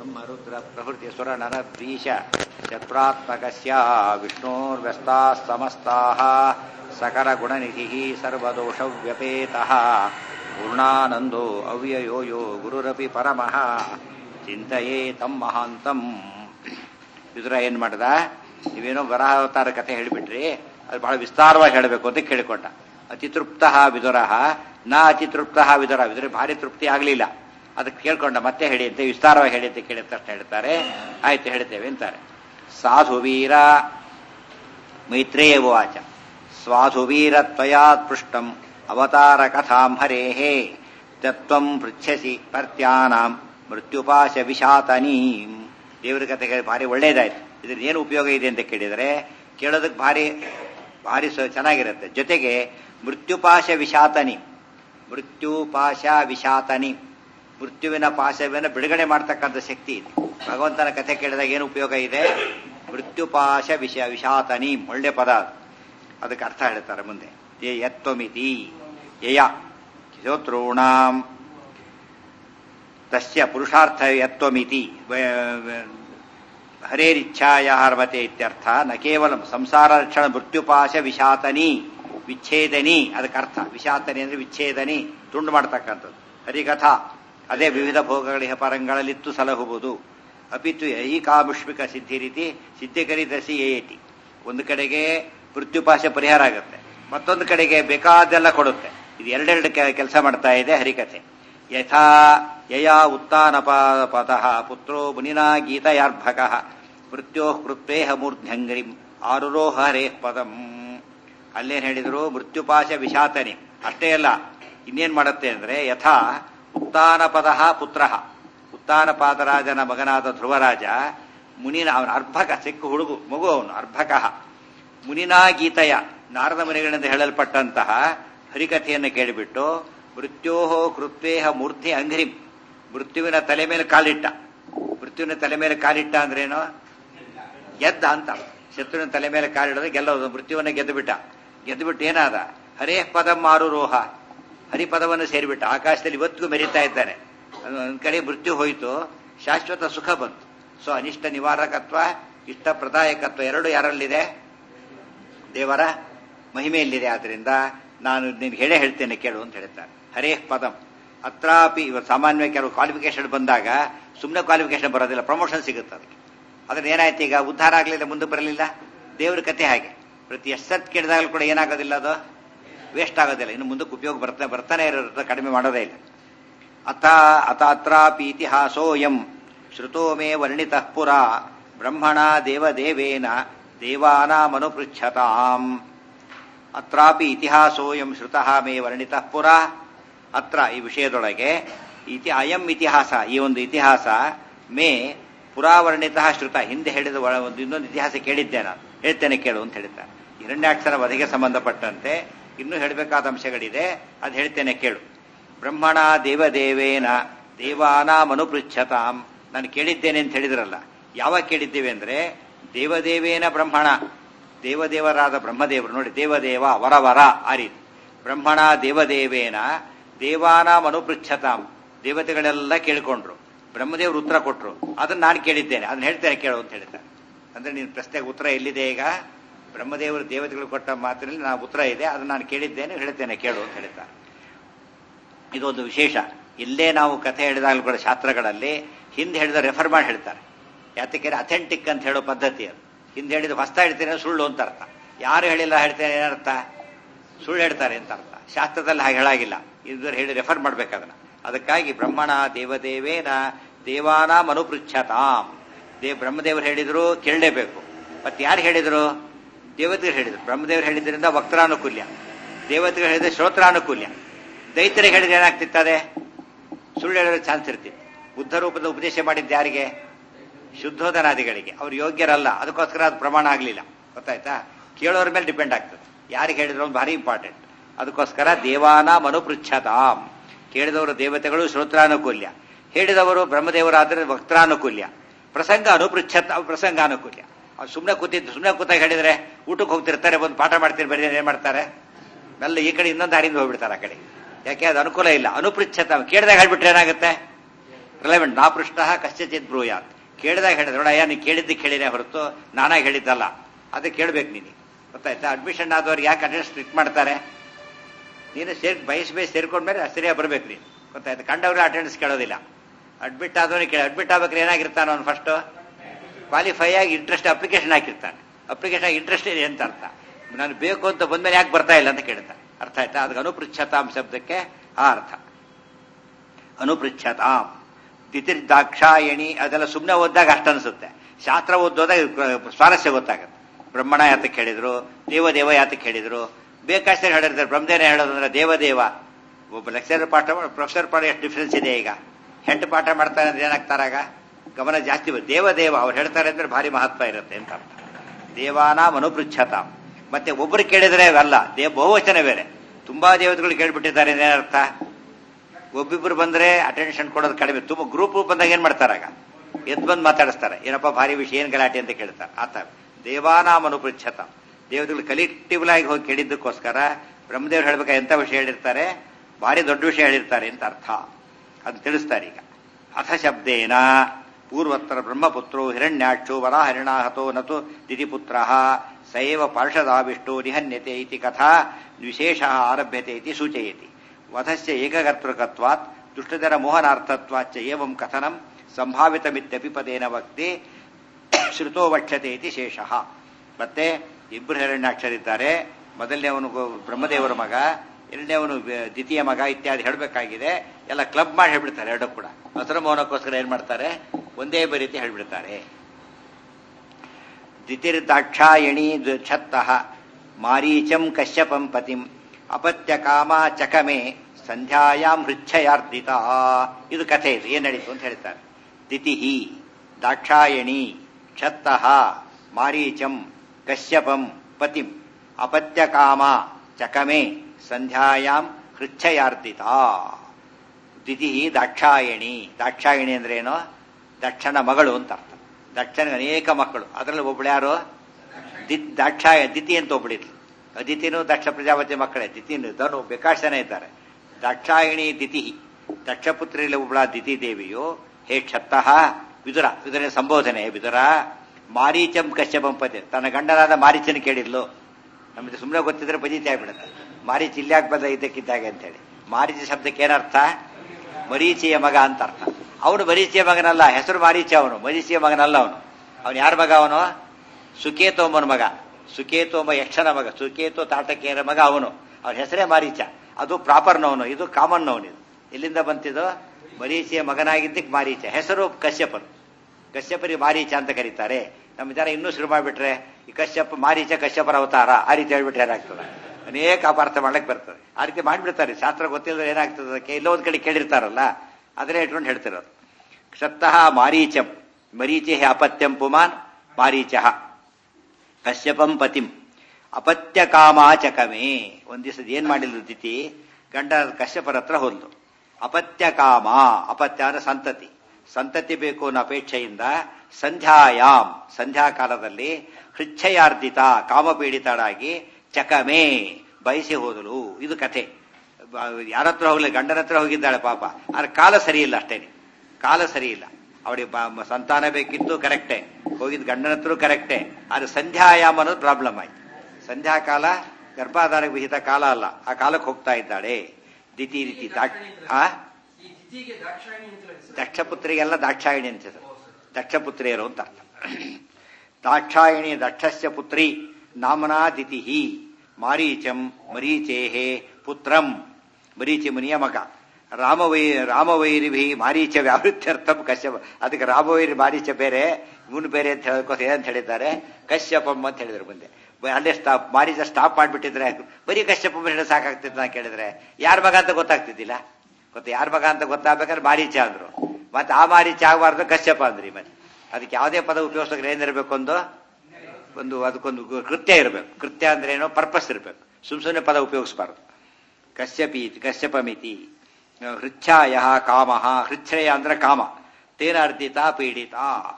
ಬ್ರಹ್ಮರುದ್ರ ಪ್ರಭೃತಿ ಸುರ ನರ ದ್ವೀಶ ಚತ್ರಾತ್ಮಕಸ್ಯ ವಿಷ್ಣೋರ್ವ್ಯಸ್ತಾಃ ಸಮಸ್ತಾಃ ಸಕಲ ಗುಣನಿಧಿಃ ಸರ್ವದೋಷವ್ಯಪೇತಃ ಪೂರ್ಣಾನಂದೋ ಅವ್ಯಯೋ ಯೋ ಗುರುರಪಿ ಪರಮಃ ಚಿಂತೆಯೇ ತಮ್ಮ ಮಹಾಂತಂ ವಿದುರ ಏನ್ ಮಾಡ್ದ ನೀವೇನೋ ವರಾವತಾರ ಕಥೆ ಹೇಳಿಬಿಟ್ರಿ ಅದು ಬಹಳ ವಿಸ್ತಾರವಾಗಿ ಹೇಳಬೇಕು ಅಂತ ಕೇಳಿಕೊಂಡ ಅತಿತೃಪ್ತ ವಿದುರ ನ ಅತಿತೃಪ್ತ ವಿದುರ ವಿದುರ ಭಾರಿ ತೃಪ್ತಿ ಆಗಲಿಲ್ಲ ಅದಕ್ಕೆ ಕೇಳ್ಕೊಂಡ ಮತ್ತೆ ಹೇಳಿ ಅಂತ ವಿಸ್ತಾರವಾಗಿ ಹೇಳಿ ಅಂತ ಕೇಳಿದ ತಕ್ಷಣ ಹೇಳ್ತಾರೆ ಆಯ್ತು ಹೇಳ್ತೇವೆ ಅಂತಾರೆ ಸಾಧು ವೀರ ಮೈತ್ರೇಯ ವಾಚ ಸ್ವಾಧುವೀರ ತ್ವಯಾತ್ ಪೃಷ್ಟಂ ಅವತಾರ ಕಥಾಂ ಹರೇಹೇ ತತ್ವಂ ಪೃಚ್ಛಸಿ ಪರ್ತ್ಯಾನಾಂ ಮೃತ್ಯುಪಾಶ ವಿಷಾತನೀಂ ದೇವರ ಕಥೆಗೆ ಭಾರಿ ಒಳ್ಳೇದಾಯ್ತು ಇದ್ರ ಏನು ಉಪಯೋಗ ಇದೆ ಅಂತ ಕೇಳಿದರೆ ಕೇಳೋದಕ್ಕೆ ಭಾರಿ ಭಾರಿ ಚೆನ್ನಾಗಿರುತ್ತೆ ಜೊತೆಗೆ ಮೃತ್ಯುಪಾಶ ವಿಷಾತನಿ ಮೃತ್ಯುಪಾಶ ವಿಷಾತನಿ ಮೃತ್ಯುವಿನ ಪಾಶವನ್ನು ಬಿಡುಗಡೆ ಮಾಡ್ತಕ್ಕಂಥ ಶಕ್ತಿ ಇದೆ ಭಗವಂತನ ಕಥೆ ಕೇಳಿದಾಗ ಏನು ಉಪಯೋಗ ಇದೆ ಮೃತ್ಯುಪಾಶ ವಿಷ ವಿಷಾತನಿ ಒಳ್ಳೆ ಪದ ಅದು ಅದಕ್ಕೆ ಅರ್ಥ ಹೇಳ್ತಾರೆ ಮುಂದೆ ಯೇ ಯತ್ವಮಿತಿ ಯಯ ಶ್ರೋತॄಣಾಂ ತಸ್ಯ ಪುರುಷಾರ್ಥ ಯತ್ವಮಿತಿ ಹರೇರಿಚ್ಛಾಯ ಹರ್ಮತೆ ಇತ್ಯರ್ಥ ನ ಕೇವಲ ಸಂಸಾರ ರಕ್ಷಣ ಮೃತ್ಯುಪಾಶ ವಿಷಾತನಿ ವಿಚ್ಛೇದನಿ ಅದಕ್ಕೆ ಅರ್ಥ ವಿಷಾತನಿ ಅಂದ್ರೆ ವಿಚ್ಛೇದನಿ ತುಂಡು ಮಾಡ್ತಕ್ಕಂಥದ್ದು ಹರಿಕಥಾ ಅದೇ ವಿವಿಧ ಭೋಗಗಳ ಪರಂಗಳಲ್ಲಿತ್ತು ಸಲಹುವುದು ಅಪಿತು ಐಕಾಮುಷ್ಮಿಕ ಸಿದ್ಧಿ ರೀತಿ ಸಿದ್ಧಿಕರಿತಸಿ ಏಟಿ ಒಂದು ಕಡೆಗೆ ಮೃತ್ಯುಪಾಶ ಪರಿಹಾರ ಆಗುತ್ತೆ ಮತ್ತೊಂದು ಕಡೆಗೆ ಬೇಕಾದೆಲ್ಲ ಕೊಡುತ್ತೆ ಇದು ಎರಡೆರಡು ಕೆಲಸ ಮಾಡ್ತಾ ಇದೆ ಹರಿಕಥೆ ಯಥಾ ಯಯಾ ಉತ್ತಾನಪತಃ ಪುತ್ರೋ ಮುನಿನಾ ಗೀತಯಾರ್ಭಕ ಮೃತ್ಯೋ ಕೃತ್ವೇಹ ಮೂರ್ಧ್ಯಂಗರಿಂ ಆರುರೋಹ ಹರೇಃ ಪದಂ ಅಲ್ಲೇನ್ ಹೇಳಿದ್ರು ಮೃತ್ಯುಪಾಶ ವಿಷಾತನಿ ಅಷ್ಟೇ ಅಲ್ಲ ಇನ್ನೇನ್ ಮಾಡುತ್ತೆ ಅಂದ್ರೆ ಯಥಾ ಉತ್ತಾನಪದ ಪುತ್ರ ಉತ್ತಾನಪಾದರಾಜನ ಮಗನಾದ ಧ್ರುವರಾಜ ಮುನಿನ ಅವನ ಅರ್ಭಕ ಸಿಕ್ಕು ಹುಡುಗು ಮಗು ಅವನು ಅರ್ಭಕ ಮುನಿನಾ ಗೀತಯ ನಾರದ ಮುನಿಗಳಿಂದ ಹೇಳಲ್ಪಟ್ಟಂತಹ ಹರಿಕಥೆಯನ್ನು ಕೇಳಿಬಿಟ್ಟು ಮೃತ್ಯೋಹೋ ಕೃತ್ವೇಹ ಮೂರ್ತಿ ಅಂಘ್ರಿಂ ಮೃತ್ಯುವಿನ ತಲೆ ಮೇಲೆ ಕಾಲಿಟ್ಟ ಮೃತ್ಯುವಿನ ತಲೆ ಮೇಲೆ ಕಾಲಿಟ್ಟ ಅಂದ್ರೇನು ಗೆದ್ದ ಅಂತ ಶತ್ರುವಿನ ತಲೆ ಮೇಲೆ ಕಾಲಿಡೋದು ಗೆಲ್ಲೋದು ಮೃತ್ಯುವನ್ನ ಗೆದ್ದು ಬಿಟ್ಟ ಗೆದ್ದು ಬಿಟ್ಟು ಏನಾದ ಹರೇಃ ಪದಂ ಮಾರುರೋಹ ಹರಿಪದವನ್ನು ಸೇರಿಬಿಟ್ಟ ಆಕಾಶದಲ್ಲಿ ಇವತ್ತಿಗೂ ಮೆರೀತಾ ಇದ್ದಾನೆ ಒಂದ್ ಕಡೆ ಮೃತ್ಯು ಹೋಯಿತು ಶಾಶ್ವತ ಸುಖ ಬಂತು ಸೊ ಅನಿಷ್ಟ ನಿವಾರಕತ್ವ ಇಷ್ಟ ಪ್ರದಾಯಕತ್ವ ಎರಡು ಯಾರಲ್ಲಿದೆ ದೇವರ ಮಹಿಮೆಯಲ್ಲಿದೆ ಆದ್ರಿಂದ ನಾನು ನಿನ್ಗೆ ಹೇಳೇ ಹೇಳ್ತೇನೆ ಕೇಳು ಅಂತ ಹೇಳ್ತಾರೆ ಹರೇಃ ಪದಂ ಅತ್ರಾಪಿ ಇವತ್ತು ಸಾಮಾನ್ಯವಾಗಿ ಕೆಲವು ಕ್ವಾಲಿಫಿಕೇಶನ್ ಬಂದಾಗ ಸುಮ್ಮನೆ ಕ್ವಾಲಿಫಿಕೇಶನ್ ಬರೋದಿಲ್ಲ ಪ್ರಮೋಷನ್ ಸಿಗುತ್ತೆ ಅದಕ್ಕೆ ಅದ್ರ ಏನಾಯ್ತು ಈಗ ಉದ್ಧಾರ ಆಗಲಿಲ್ಲ ಮುಂದೆ ಬರಲಿಲ್ಲ ದೇವ್ರ ಕತೆ ಹಾಗೆ ಪ್ರತಿ ಎಷ್ಟು ಸತ್ ಕೇಳಿದಾಗಲೂ ಕೂಡ ಏನಾಗೋದಿಲ್ಲ ಅದು ವೇಸ್ಟ್ ಆಗೋದಿಲ್ಲ ಇನ್ನು ಮುಂದಕ್ಕೆ ಉಪಯೋಗ ಬರ್ತಾ ಬರ್ತಾನೆ ಇರೋದು ಕಡಿಮೆ ಮಾಡೋದೇ ಇಲ್ಲ ಅಥ ಅತಾತ್ರಾಪಿ ಇತಿಹಾಸೋಯಂ ಶ್ರುತೋ ಮೇ ವರ್ಣಿತಃ ಪುರ ಬ್ರಹ್ಮಣ ದೇವದೇವೇನ ದೇವಾನಾಮನುಪೃಚ್ಛತಾಂ ಅತ್ರಾಪಿ ಇತಿಹಾಸೋಯಂ ಶ್ರುತಃ ಮೇ ವರ್ಣಿತಃ ಪುರ ಅತ್ರ ಈ ವಿಷಯದೊಳಗೆ ಇತಿ ಅಯಂ ಇತಿಹಾಸ ಈ ಒಂದು ಇತಿಹಾಸ ಮೇ ಪುರಾವರ್ಣಿತ ಶ್ರುತ ಹಿಂದೆ ಹೇಳಿದ ಒಂದು ಇನ್ನೊಂದು ಇತಿಹಾಸ ಕೇಳಿದ್ದೆ ನಾನು ಹೇಳ್ತೇನೆ ಕೇಳು ಅಂತ ಹೇಳ್ತಾರೆ ಹಿರಣ್ಯಾಕ್ಷರ ವಧೆಗೆ ಸಂಬಂಧಪಟ್ಟಂತೆ ಇನ್ನೂ ಹೇಳಬೇಕಾದ ಅಂಶಗಳಿದೆ ಅದು ಹೇಳ್ತೇನೆ ಕೇಳು ಬ್ರಹ್ಮಣ ದೇವದೇವೇನ ದೇವಾನಾಮನುಪೃಚ್ಛತಾಂ ನಾನು ಕೇಳಿದ್ದೇನೆ ಅಂತ ಹೇಳಿದ್ರಲ್ಲ ಯಾವಾಗ ಕೇಳಿದ್ದೇವೆ ಅಂದ್ರೆ ದೇವದೇವೇನ ಬ್ರಹ್ಮಣ ದೇವದೇವರಾದ ಬ್ರಹ್ಮದೇವರು ನೋಡಿ ದೇವದೇವ ವರವರ ಆ ರೀತಿ ಬ್ರಹ್ಮಣ ದೇವದೇವೇನ ದೇವಾನಾಂ ಅನುಪೃಚ್ಛತಾಂ ದೇವತೆಗಳೆಲ್ಲ ಕೇಳಿಕೊಂಡ್ರು ಬ್ರಹ್ಮದೇವರು ಉತ್ತರ ಕೊಟ್ರು ಅದನ್ನ ನಾನು ಕೇಳಿದ್ದೇನೆ ಅದನ್ನ ಹೇಳ್ತೇನೆ ಕೇಳು ಅಂತ ಹೇಳ್ತಾರೆ ಅಂದ್ರೆ ನಿನ್ನ ಪ್ರಶ್ನೆಗೆ ಉತ್ತರ ಎಲ್ಲಿದೆ ಈಗ ಬ್ರಹ್ಮದೇವರು ದೇವತೆಗಳು ಕೊಟ್ಟ ಮಾತಿನಲ್ಲಿ ನಾವು ಉತ್ತರ ಇದೆ ಅದನ್ನ ನಾನು ಕೇಳಿದ್ದೇನೆ ಹೇಳ್ತೇನೆ ಕೇಳು ಅಂತ ಹೇಳ್ತಾರೆ ಇದೊಂದು ವಿಶೇಷ ಇಲ್ಲೇ ನಾವು ಕಥೆ ಹೇಳಿದಾಗಲೂ ಕೂಡ ಶಾಸ್ತ್ರಗಳಲ್ಲಿ ಹಿಂದೆ ಹೇಳಿದ ರೆಫರ್ ಮಾಡಿ ಹೇಳ್ತಾರೆ ಯಾತಕ್ಕೆ ಅಥೆಂಟಿಕ್ ಅಂತ ಹೇಳೋ ಪದ್ಧತಿ ಅದು ಹಿಂದೆ ಹೇಳಿದ ಹೊಸ್ತಾ ಹೇಳ್ತೇನೆ ಸುಳ್ಳು ಅಂತ ಅರ್ಥ ಯಾರು ಹೇಳಿಲ್ಲ ಹೇಳ್ತೇನೆ ಏನರ್ಥ ಸುಳ್ಳು ಹೇಳ್ತಾರೆ ಅಂತ ಅರ್ಥ ಶಾಸ್ತ್ರದಲ್ಲಿ ಹಾಗೆ ಹೇಳಾಗಿಲ್ಲ ಇದ್ರ ಹೇಳಿ ರೆಫರ್ ಮಾಡ್ಬೇಕದನ್ನ ಅದಕ್ಕಾಗಿ ಬ್ರಹ್ಮಣ ದೇವದೇವೇನ ದೇವಾನಾಂ ಅನುಪೃಚ್ಛತಾಂ ದೇವ್ ಬ್ರಹ್ಮದೇವರು ಹೇಳಿದ್ರು ಕೇಳಲೇಬೇಕು ಮತ್ತೆ ಯಾರು ಹೇಳಿದ್ರು ದೇವತೆಗಳು ಹೇಳಿದ್ರು ಬ್ರಹ್ಮದೇವರು ಹೇಳಿದ್ರಿಂದ ವಕ್ತಾನುಕೂಲ್ಯ ದೇವತೆಗಳು ಹೇಳಿದ್ರೆ ಶ್ರೋತ್ರಾನುಕೂಲ್ಯ ದೈತ್ಯರಿಗೆ ಹೇಳಿದ್ರೆ ಏನಾಗ್ತಿತ್ತದೆ ಸುಳ್ಳು ಹೇಳೋ ಚಾನ್ಸ್ ಇರ್ತಿತ್ತು ಬುದ್ಧ ರೂಪದ ಉಪದೇಶ ಮಾಡಿದ್ದು ಯಾರಿಗೆ ಶುದ್ಧೋಧನಾದಿಗಳಿಗೆ ಅವ್ರು ಯೋಗ್ಯರಲ್ಲ ಅದಕ್ಕೋಸ್ಕರ ಅದು ಪ್ರಮಾಣ ಆಗಲಿಲ್ಲ ಗೊತ್ತಾಯ್ತಾ ಕೇಳೋರ ಮೇಲೆ ಡಿಪೆಂಡ್ ಆಗ್ತದೆ ಯಾರಿಗೆ ಹೇಳಿದ್ರು ಒಂದು ಭಾರಿ ಇಂಪಾರ್ಟೆಂಟ್ ಅದಕ್ಕೋಸ್ಕರ ದೇವಾನ ಮನುಪೃಚ್ಛತಾಂ ಕೇಳಿದವರು ದೇವತೆಗಳು ಶ್ರೋತ್ರಾನುಕೂಲ್ಯ ಹೇಳಿದವರು ಬ್ರಹ್ಮದೇವರಾದ್ರೆ ವಕ್ತಾನುಕೂಲ್ಯ ಪ್ರಸಂಗ ಅನುಪೃಚ್ಛತ ಪ್ರಸಂಗ ಅನುಕೂಲ್ಯ ಅವ್ರು ಸುಮ್ಮನೆ ಕೂತಿದ್ದು ಸುಮ್ಮನೆ ಕೂತಾಗ ಹೇಳಿದ್ರೆ ಊಟಕ್ಕೆ ಹೋಗ್ತಿರ್ತಾರೆ ಬಂದು ಪಾಠ ಮಾಡ್ತೀನಿ ಬರೀ ಏನ್ ಮಾಡ್ತಾರೆ ಎಲ್ಲ ಈ ಕಡೆ ಇನ್ನೊಂದು ದಾರಿಯಿಂದ ಹೋಗ್ಬಿಡ್ತಾರೆ ಆ ಕಡೆ ಯಾಕೆ ಅದು ಅನುಕೂಲ ಇಲ್ಲ ಅನುಪೃಚ್ಛತ ಕೇಳಿದಾಗ ಹೇಳ್ಬಿಟ್ರೆ ಏನಾಗುತ್ತೆ ರಿಲೆವೆಂಟ್ ನಾ ಪೃಷ್ಟ ಕಶ್ಚಿತ್ ಬ್ರೂಯಾತ್ ಕೇಳಿದಾಗ ಹೇಳಿದ್ರೆ ನೋಡಯ್ಯ ನೀನು ಕೇಳಿದ್ದು ಕೇಳಿನೇ ಹೊರತು ನಾನಾಗಿ ಹೇಳಿದ್ದಲ್ಲ ಅದು ಕೇಳ್ಬೇಕು ನೀನು ಗೊತ್ತಾಯ್ತಾ ಅಡ್ಮಿಷನ್ ಆದವ್ರಿಗೆ ಯಾಕೆ ಅಟೆಂಡ್ ಸ್ಟ್ರಿಕ್ಟ್ ಮಾಡ್ತಾರೆ ನೀನು ಸೇರ್ ಬಯಸ್ ಬಯಸ್ ಸೇರ್ಕೊಂಡ್ಮೇಲೆ ಸರಿಯಾಗಿ ಬರ್ಬೇಕು ನೀನು ಗೊತ್ತಾಯ್ತು ಕಂಡವ್ರಿಗೆ ಅಟೆಂಡೆನ್ಸ್ ಕೇಳೋದಿಲ್ಲ ಅಡ್ಮಿಟ್ ಆದವನಿಗೆ ಕೇಳಿ ಅಡ್ಮಿಟ್ ಆಗ್ಬೇಕಾದ್ರೆ ಏನಾಗಿರ್ತಾನೆ ಅವ್ನು ಫಸ್ಟು ಕ್ವಾಲಿಫೈ ಆಗಿ ಇಂಟ್ರೆಸ್ಟ್ ಅಪ್ಲಿಕೇಶನ್ ಹಾಕಿರ್ತಾನೆ ಅಪ್ಲಿಕೇಶನ್ ಆಗಿ ಇಂಟ್ರೆಸ್ಟ್ ಇದೆ ಅಂತ ಅರ್ಥ ನಾನು ಬೇಕು ಅಂತ ಬಂದ್ಮೇಲೆ ಯಾಕೆ ಬರ್ತಾ ಇಲ್ಲ ಅಂತ ಕೇಳ್ತಾನೆ ಅರ್ಥ ಆಯ್ತಾ ಅದಕ್ಕೆ ಅನುಪೃಚ್ಛತಾಂ ಶಬ್ದಕ್ಕೆ ಆ ಅರ್ಥ ಅನುಪೃಚ್ಛತಾಂ ದಿತಿರ್ದಾಕ್ಷಾಯಣಿ ಅದೆಲ್ಲ ಸುಮ್ಮನೆ ಓದಿದಾಗ ಅಷ್ಟ ಅನ್ಸುತ್ತೆ ಶಾಸ್ತ್ರ ಓದೋದಾಗ ಸ್ವಾರಸ್ಯ ಗೊತ್ತಾಗುತ್ತೆ ಬ್ರಹ್ಮಣ ಯಾತಕ್ಕೆ ಹೇಳಿದ್ರು ದೇವದೇವ ಯಾತಕ್ಕೆ ಹೇಳಿದ್ರು ಬೇಕಾಷ್ಟು ಹೇಳಿರ್ತಾರೆ ಬ್ರಹ್ಮದೇವನೇ ಹೇಳೋದಂದ್ರೆ ದೇವದೇವ ಒಬ್ಬ ಲೆಕ್ಚರ್ ಪಾಠ ಪ್ರೊಫೆಸರ್ ಪಾಠ ಎಷ್ಟು ಡಿಫ್ರೆನ್ಸ್ ಇದೆ ಈಗ ಹೆಡ್ ಪಾಠ ಮಾಡ್ತಾರೆ ಅಂದ್ರೆ ಏನಾಗ್ತಾರಾಗ ಗಮನ ಜಾಸ್ತಿ ಬರುತ್ತೆ ದೇವದೇವ ಅವ್ರು ಹೇಳ್ತಾರೆ ಅಂದ್ರೆ ಭಾರಿ ಮಹತ್ವ ಇರುತ್ತೆ ಅಂತ ಅರ್ಥ ದೇವಾನಾಂ ಅನುಪೃಚ್ಛತ ಮತ್ತೆ ಒಬ್ಬರು ಕೇಳಿದ್ರೆ ಅಲ್ಲ ದೇವ ಬಹುವಚನ ಬೇರೆ ತುಂಬಾ ದೇವತೆಗಳು ಕೇಳ್ಬಿಟ್ಟಿದ್ದಾರೆ ಅಂದ್ರೆ ಏನರ್ಥ ಒಬ್ಬಿಬ್ರು ಬಂದ್ರೆ ಅಟೆನ್ಷನ್ ಕೊಡೋದು ಕಡಿಮೆ ತುಂಬ ಗ್ರೂಪ್ ಬಂದಾಗ ಏನ್ ಮಾಡ್ತಾರಾಗ ಎದ್ ಬಂದು ಮಾತಾಡಿಸ್ತಾರೆ ಏನಪ್ಪ ಭಾರಿ ವಿಷಯ ಏನ್ ಗಲಾಟೆ ಅಂತ ಕೇಳ್ತಾರೆ ಆತ ದೇವಾನಾಂ ಅನುಪೃಚ್ಛತ ದೇವತೆಗಳು ಕಲೆಕ್ಟಿವ್ ಆಗಿ ಹೋಗಿ ಕೇಳಿದ್ದಕ್ಕೋಸ್ಕರ ಬ್ರಹ್ಮದೇವ್ರು ಹೇಳ್ಬೇಕಾ ಎಂತ ವಿಷಯ ಹೇಳಿರ್ತಾರೆ ಭಾರಿ ದೊಡ್ಡ ವಿಷಯ ಹೇಳಿರ್ತಾರೆ ಅಂತ ಅರ್ಥ ಅದು ತಿಳಿಸ್ತಾರೆ ಈಗ ಅಥ ಶಬ್ದೇನ ಪೂರ್ವತ್ತರ ಬ್ರಹ್ಮಪುತ್ರೋ ಹಿರಣ್ಯಾಕ್ಷೋ ವರಾಹರಿಣಾಹತೋ ನತು ದಿತಿಪುತ್ರ ಸೈವ ಪಾರ್ಷದಾವಿಷ್ಟೋ ನಿಹನ್ಯತೆ ಇತಿ ಕಥಾ ವಿಶೇಷ ಆರಭ್ಯತೆ ಇತಿ ಸೂಚಯತಿ ವಧಸ್ಯ ಏಕಕರ್ತೃಕತ್ವಾತ್ ದುಷ್ಟಜನ ಮೋಹನಾರ್ಥತ್ವಾಚ್ಚ ಏವಂ ಕಥನಂ ಸಂಭಾವಿತಮಿತ್ಯಪಿ ಪದೇನ ವಕ್ತಿ ಶ್ರುತೋ ವಕ್ಷತೆ ಇತಿ ಶೇಷ ಮತ್ತೆ ಇಬ್ಬರು ಹಿರಣ್ಯಾಕ್ಷರಿದ್ದಾರೆ ಮೊದಲನೇವನು ಬ್ರಹ್ಮದೇವರ ಮಗ ಎರಡನೇವನು ದ್ವಿತೀಯ ಮಗ ಇತ್ಯಾದಿ ಹೇಳಬೇಕಾಗಿದೆ ಎಲ್ಲ ಕ್ಲಬ್ ಮಾಡಿ ಹೇಳ್ಬಿಡ್ತಾರೆ ಎರಡು ಕೂಡ ಹಸಿರು ಮೌನಕ್ಕೋಸ್ಕರ ಏನ್ ಮಾಡ್ತಾರೆ ಒಂದೇ ರೀತಿ ಹೇಳ್ಬಿಡ್ತಾರೆ ದ್ವಿತಿರ್ದಾಕ್ಷಾಯಣಿ ಛತ್ತಃ ಮಾರೀಚಂ ಕಶ್ಯಪಂ ಪತಿಂ ಅಪತ್ಯ ಕಾಮ ಚಕಮೆ ಸಂಧ್ಯಾಯಾಂ ಹೃಚ್ಛಯಾರ್ಧಿತ ಇದು ಕಥೆ ಇದು ಏನ್ ನಡೀತು ಅಂತ ಹೇಳ್ತಾರೆ ದಿತಿಹಿ ದಾಕ್ಷಾಯಣಿ ಛತ್ತಃ ಮಾರೀಚಂ ಕಶ್ಯಪಂ ಪತಿಂ ಅಪತ್ಯ ಕಾಮ ಚಕಮೆ ಸಂಧ್ಯಾಯಾಂ ಹೃಚ್ಛಯಾರ್ಧಿತ ದಿತಿ ದಾಕ್ಷಾಯಣಿ ದಾಕ್ಷಾಯಣಿ ಅಂದ್ರೆ ಏನು ದಕ್ಷನ ಮಗಳು ಅಂತ ಅರ್ಥ ದಕ್ಷನಿಗೆ ಅನೇಕ ಮಕ್ಕಳು ಅದರಲ್ಲಿ ಒಬ್ಳು ಯಾರು ದಿತ್ ದಾಕ್ಷಾಯ ದಿತಿ ಅಂತ ಒಬ್ಳಿದ್ಲು ಅದಿತಿನೂ ದಕ್ಷ ಪ್ರಜಾಪತಿ ಮಕ್ಕಳೇ ದಿತಿನು ಧನು ಬೇಕಾಷ್ಟು ಜನ ಇದ್ದಾರೆ ದಾಕ್ಷಾಯಣಿ ದಿತಿ ದಕ್ಷಪುತ್ರಿಯಲ್ಲಿ ಒಬ್ಬಳ ದಿತಿ ದೇವಿಯು ಹೇ ಕ್ಷತ್ತಃ ವಿದುರ ವಿದುರ ಸಂಬೋಧನೆ ವಿದುರ ಮಾರೀಚಂ ಕಶ್ಯಪಂ ಪತಿ ತನ್ನ ಗಂಡನಾದ ಮಾರೀಚನ ಕೇಳಿದ್ಲು ನಮಗೆ ಸುಮ್ಮನೆ ಗೊತ್ತಿದ್ರೆ ಬಜಿತಿ ಆಗ್ಬಿಡುತ್ತೆ ಮಾರೀಚ್ ಇಲ್ಯಾಕ್ ಬಂದ ಇದಕ್ಕಿದ್ದಾಗೆ ಅಂತ ಹೇಳಿ ಮಾರೀಚ ಶಬ್ದಕ್ಕೆ ಏನರ್ಥ ಮರೀಚಿಯ ಮಗ ಅಂತ ಅರ್ಥ ಅವನು ಮರೀಚಿಯ ಮಗನಲ್ಲ ಹೆಸರು ಮಾರೀಚ ಅವನು ಮರೀಚಿಯ ಮಗನಲ್ಲ ಅವನು ಅವನು ಯಾರ ಮಗ ಅವನು ಸುಕೇತೋಮನ ಮಗ ಸುಕೇತೋಮ ಯಕ್ಷನ ಮಗ ಸುಕೇತೋ ತಾಟಕೇರ ಮಗ ಅವನು ಅವನ ಹೆಸರೇ ಮಾರೀಚ ಅದು ಪ್ರಾಪರ್ನವನು ಇದು ಕಾಮನ್ ಅವನು ಇದು ಎಲ್ಲಿಂದ ಬಂತಿದ್ದು ಮರೀಚಿಯ ಮಗನಾಗಿದ್ದಕ್ಕೆ ಮಾರೀಚ ಹೆಸರು ಕಶ್ಯಪರು ಕಶ್ಯಪರಿ ಮಾರೀಚ ಅಂತ ಕರೀತಾರೆ ನಮ್ಮ ಜನ ಇನ್ನೂ ಶುರು ಮಾಡಿಬಿಟ್ರೆ ಈ ಕಶ್ಯಪ ಮಾರೀಚ ಕಶ್ಯಪರ ಅವತಾರ ಆ ರೀತಿ ಹೇಳ್ಬಿಟ್ರೆ ಏನಾಗ್ತದೆ ಅನೇಕ ಅಪಾರ್ಥ ಮಾಡ್ಲಿಕ್ಕೆ ಬರ್ತದೆ ಆ ರೀತಿ ಮಾಡಿಬಿಡ್ತಾರೆ ಶಾಸ್ತ್ರ ಗೊತ್ತಿಲ್ಲದ್ರೆ ಏನಾಗ್ತದೆ ಅದಕ್ಕೆ ಎಲ್ಲೋ ಒಂದ್ ಕಡೆ ಕೇಳಿರ್ತಾರಲ್ಲ ಅದನ್ನೇ ಇಟ್ಕೊಂಡು ಹೇಳ್ತಿರೋದು ಕ್ಷತ್ತಃ ಮಾರೀಚಂ ಮರೀಚಿ ಅಪತ್ಯಂ ಪುಮಾನ್ ಮಾರೀಚ ಕಶ್ಯಪಂ ಪತಿಂ ಅಪತ್ಯ ಕಾಮಾಚಕಮೇ ಒಂದ್ ದಿವಸ ಏನ್ ಮಾಡಿದ್ಲು ದಿತಿ ಗಂಡ ಕಶ್ಯಪರ ಹತ್ರ ಹೋದ್ಲು ಅಪತ್ಯ ಕಾಮ ಅಪತ್ಯ ಅಂದ್ರೆ ಸಂತತಿ ಸಂತತಿ ಬೇಕು ಅನ್ನೋ ಅಪೇಕ್ಷೆಯಿಂದ ಸಂಧ್ಯಾಯಾಮ್ ಸಂಧ್ಯಾಕಾಲದಲ್ಲಿ ಹೃಚ್ಛಯಾರ್ಧಿತ ಕಾಮಪೀಡಿತಳಾಗಿ ಚಕಮೇ ಬಯಸಿ ಹೋದಳು ಇದು ಕಥೆ ಯಾರ ಹತ್ರ ಹೋಗ್ಲಿ ಗಂಡನ ಹತ್ರ ಹೋಗಿದ್ದಾಳೆ ಪಾಪ ಆದ್ರೆ ಕಾಲ ಸರಿ ಇಲ್ಲ ಅಷ್ಟೇನೆ ಕಾಲ ಸರಿ ಇಲ್ಲ ಅವಳಿಗೆ ಸಂತಾನ ಬೇಕಿತ್ತು ಕರೆಕ್ಟೇ ಹೋಗಿದ್ ಗಂಡನ ಹತ್ರ ಕರೆಕ್ಟೇ ಆದ್ರೆ ಸಂಧ್ಯಾಯಾಮ ಅನ್ನೋದು ಪ್ರಾಬ್ಲಮ್ ಆಯ್ತು ಸಂಧ್ಯಾಕಾಲ ಗರ್ಭಾಧಾರ ವಿಹಿತ ಕಾಲ ಅಲ್ಲ ಆ ಕಾಲಕ್ಕೆ ಹೋಗ್ತಾ ಇದ್ದಾಳೆ ದಿತಿ ರೀತಿ ಆ ದಕ್ಷಪುತ್ರಿಗೆಲ್ಲ ದಾಕ್ಷಾಯಿಣಿ ಅಂತ ದಕ್ಷಪುತ್ರಿಯರು ಅಂತ ಅರ್ಥ ದಾಕ್ಷಾಯಿಣಿ ದಕ್ಷಸ್ಯ ಪುತ್ರಿ ನಾಮನಾ ದಿತಿ ಮಾರೀಚಂ ಮರೀಚೇಹೇ ಪುತ್ರಂ ಮರೀಚಿ ಮುನಿಯ ಮಗ ರಾಮವೈ ರಾಮವೈರಿಭಿ ಮಾರೀಚ ವ್ಯಾವೃತ್ಯರ್ಥಂ ಕಶ್ಯಪ ಅದಕ್ಕೆ ರಾಮವೈರಿ ಮಾರೀಚ ಬೇರೆ ಇವನು ಬೇರೆ ಅಂತ ಹೇಳೋಕೋಸ್ಕರ ಏನಂತ ಹೇಳಿದ್ದಾರೆ ಕಶ್ಯಪಂ ಅಂತ ಹೇಳಿದ್ರು ಮುಂದೆ ಅಲ್ಲೇ ಸ್ಟಾಪ್ ಮಾರೀಚ ಸ್ಟಾಪ್ ಮಾಡಿಬಿಟ್ಟಿದ್ರೆ ಬರೀ ಕಶ್ಯಪಂ ಹೇಳಿ ಸಾಕಾಗ್ತಿತ್ತು ನಾ ಕೇಳಿದ್ರೆ ಯಾರ ಮಗ ಅಂತ ಗೊತ್ತಾಗ್ತಿದ್ದಿಲ್ಲ ಗೊತ್ತ ಯಾರ ಮಗ ಅಂತ ಗೊತ್ತಾಗ್ಬೇಕಾದ್ರೆ ಮಾರೀಚ ಅಂದ್ರು ಮತ್ತೆ ಆ ಮಾರೀಚ ಆಗಬಾರ್ದು ಕಶ್ಯಪ ಅಂದ್ರಿ ಮತ್ತೆ ಅದಕ್ಕೆ ಯಾವುದೇ ಪದ ಉಪಯೋಗಿಸೋಕೆ ಏನಿರಬೇಕು ಒಂದು ಒಂದು ಅದಕ್ಕೊಂದು ಕೃತ್ಯ ಇರಬೇಕು ಕೃತ್ಯ ಅಂದ್ರೆ ಏನೋ ಪರ್ಪಸ್ ಇರಬೇಕು ಸುಮ್ ಸುಮ್ಮನೆ ಪದ ಉಪಯೋಗಿಸಬಾರ್ದು ಕಶ್ಯಪಿ ಕಶ್ಯಪಮಿತಿ ಹೃಚ್ಛಾಯ ಕಾಮ ಹೃಚ್ಛ್ರಯ ಅಂದ್ರೆ ಕಾಮ ತೇನ ಅರ್ಧಿತ ಪೀಡಿತ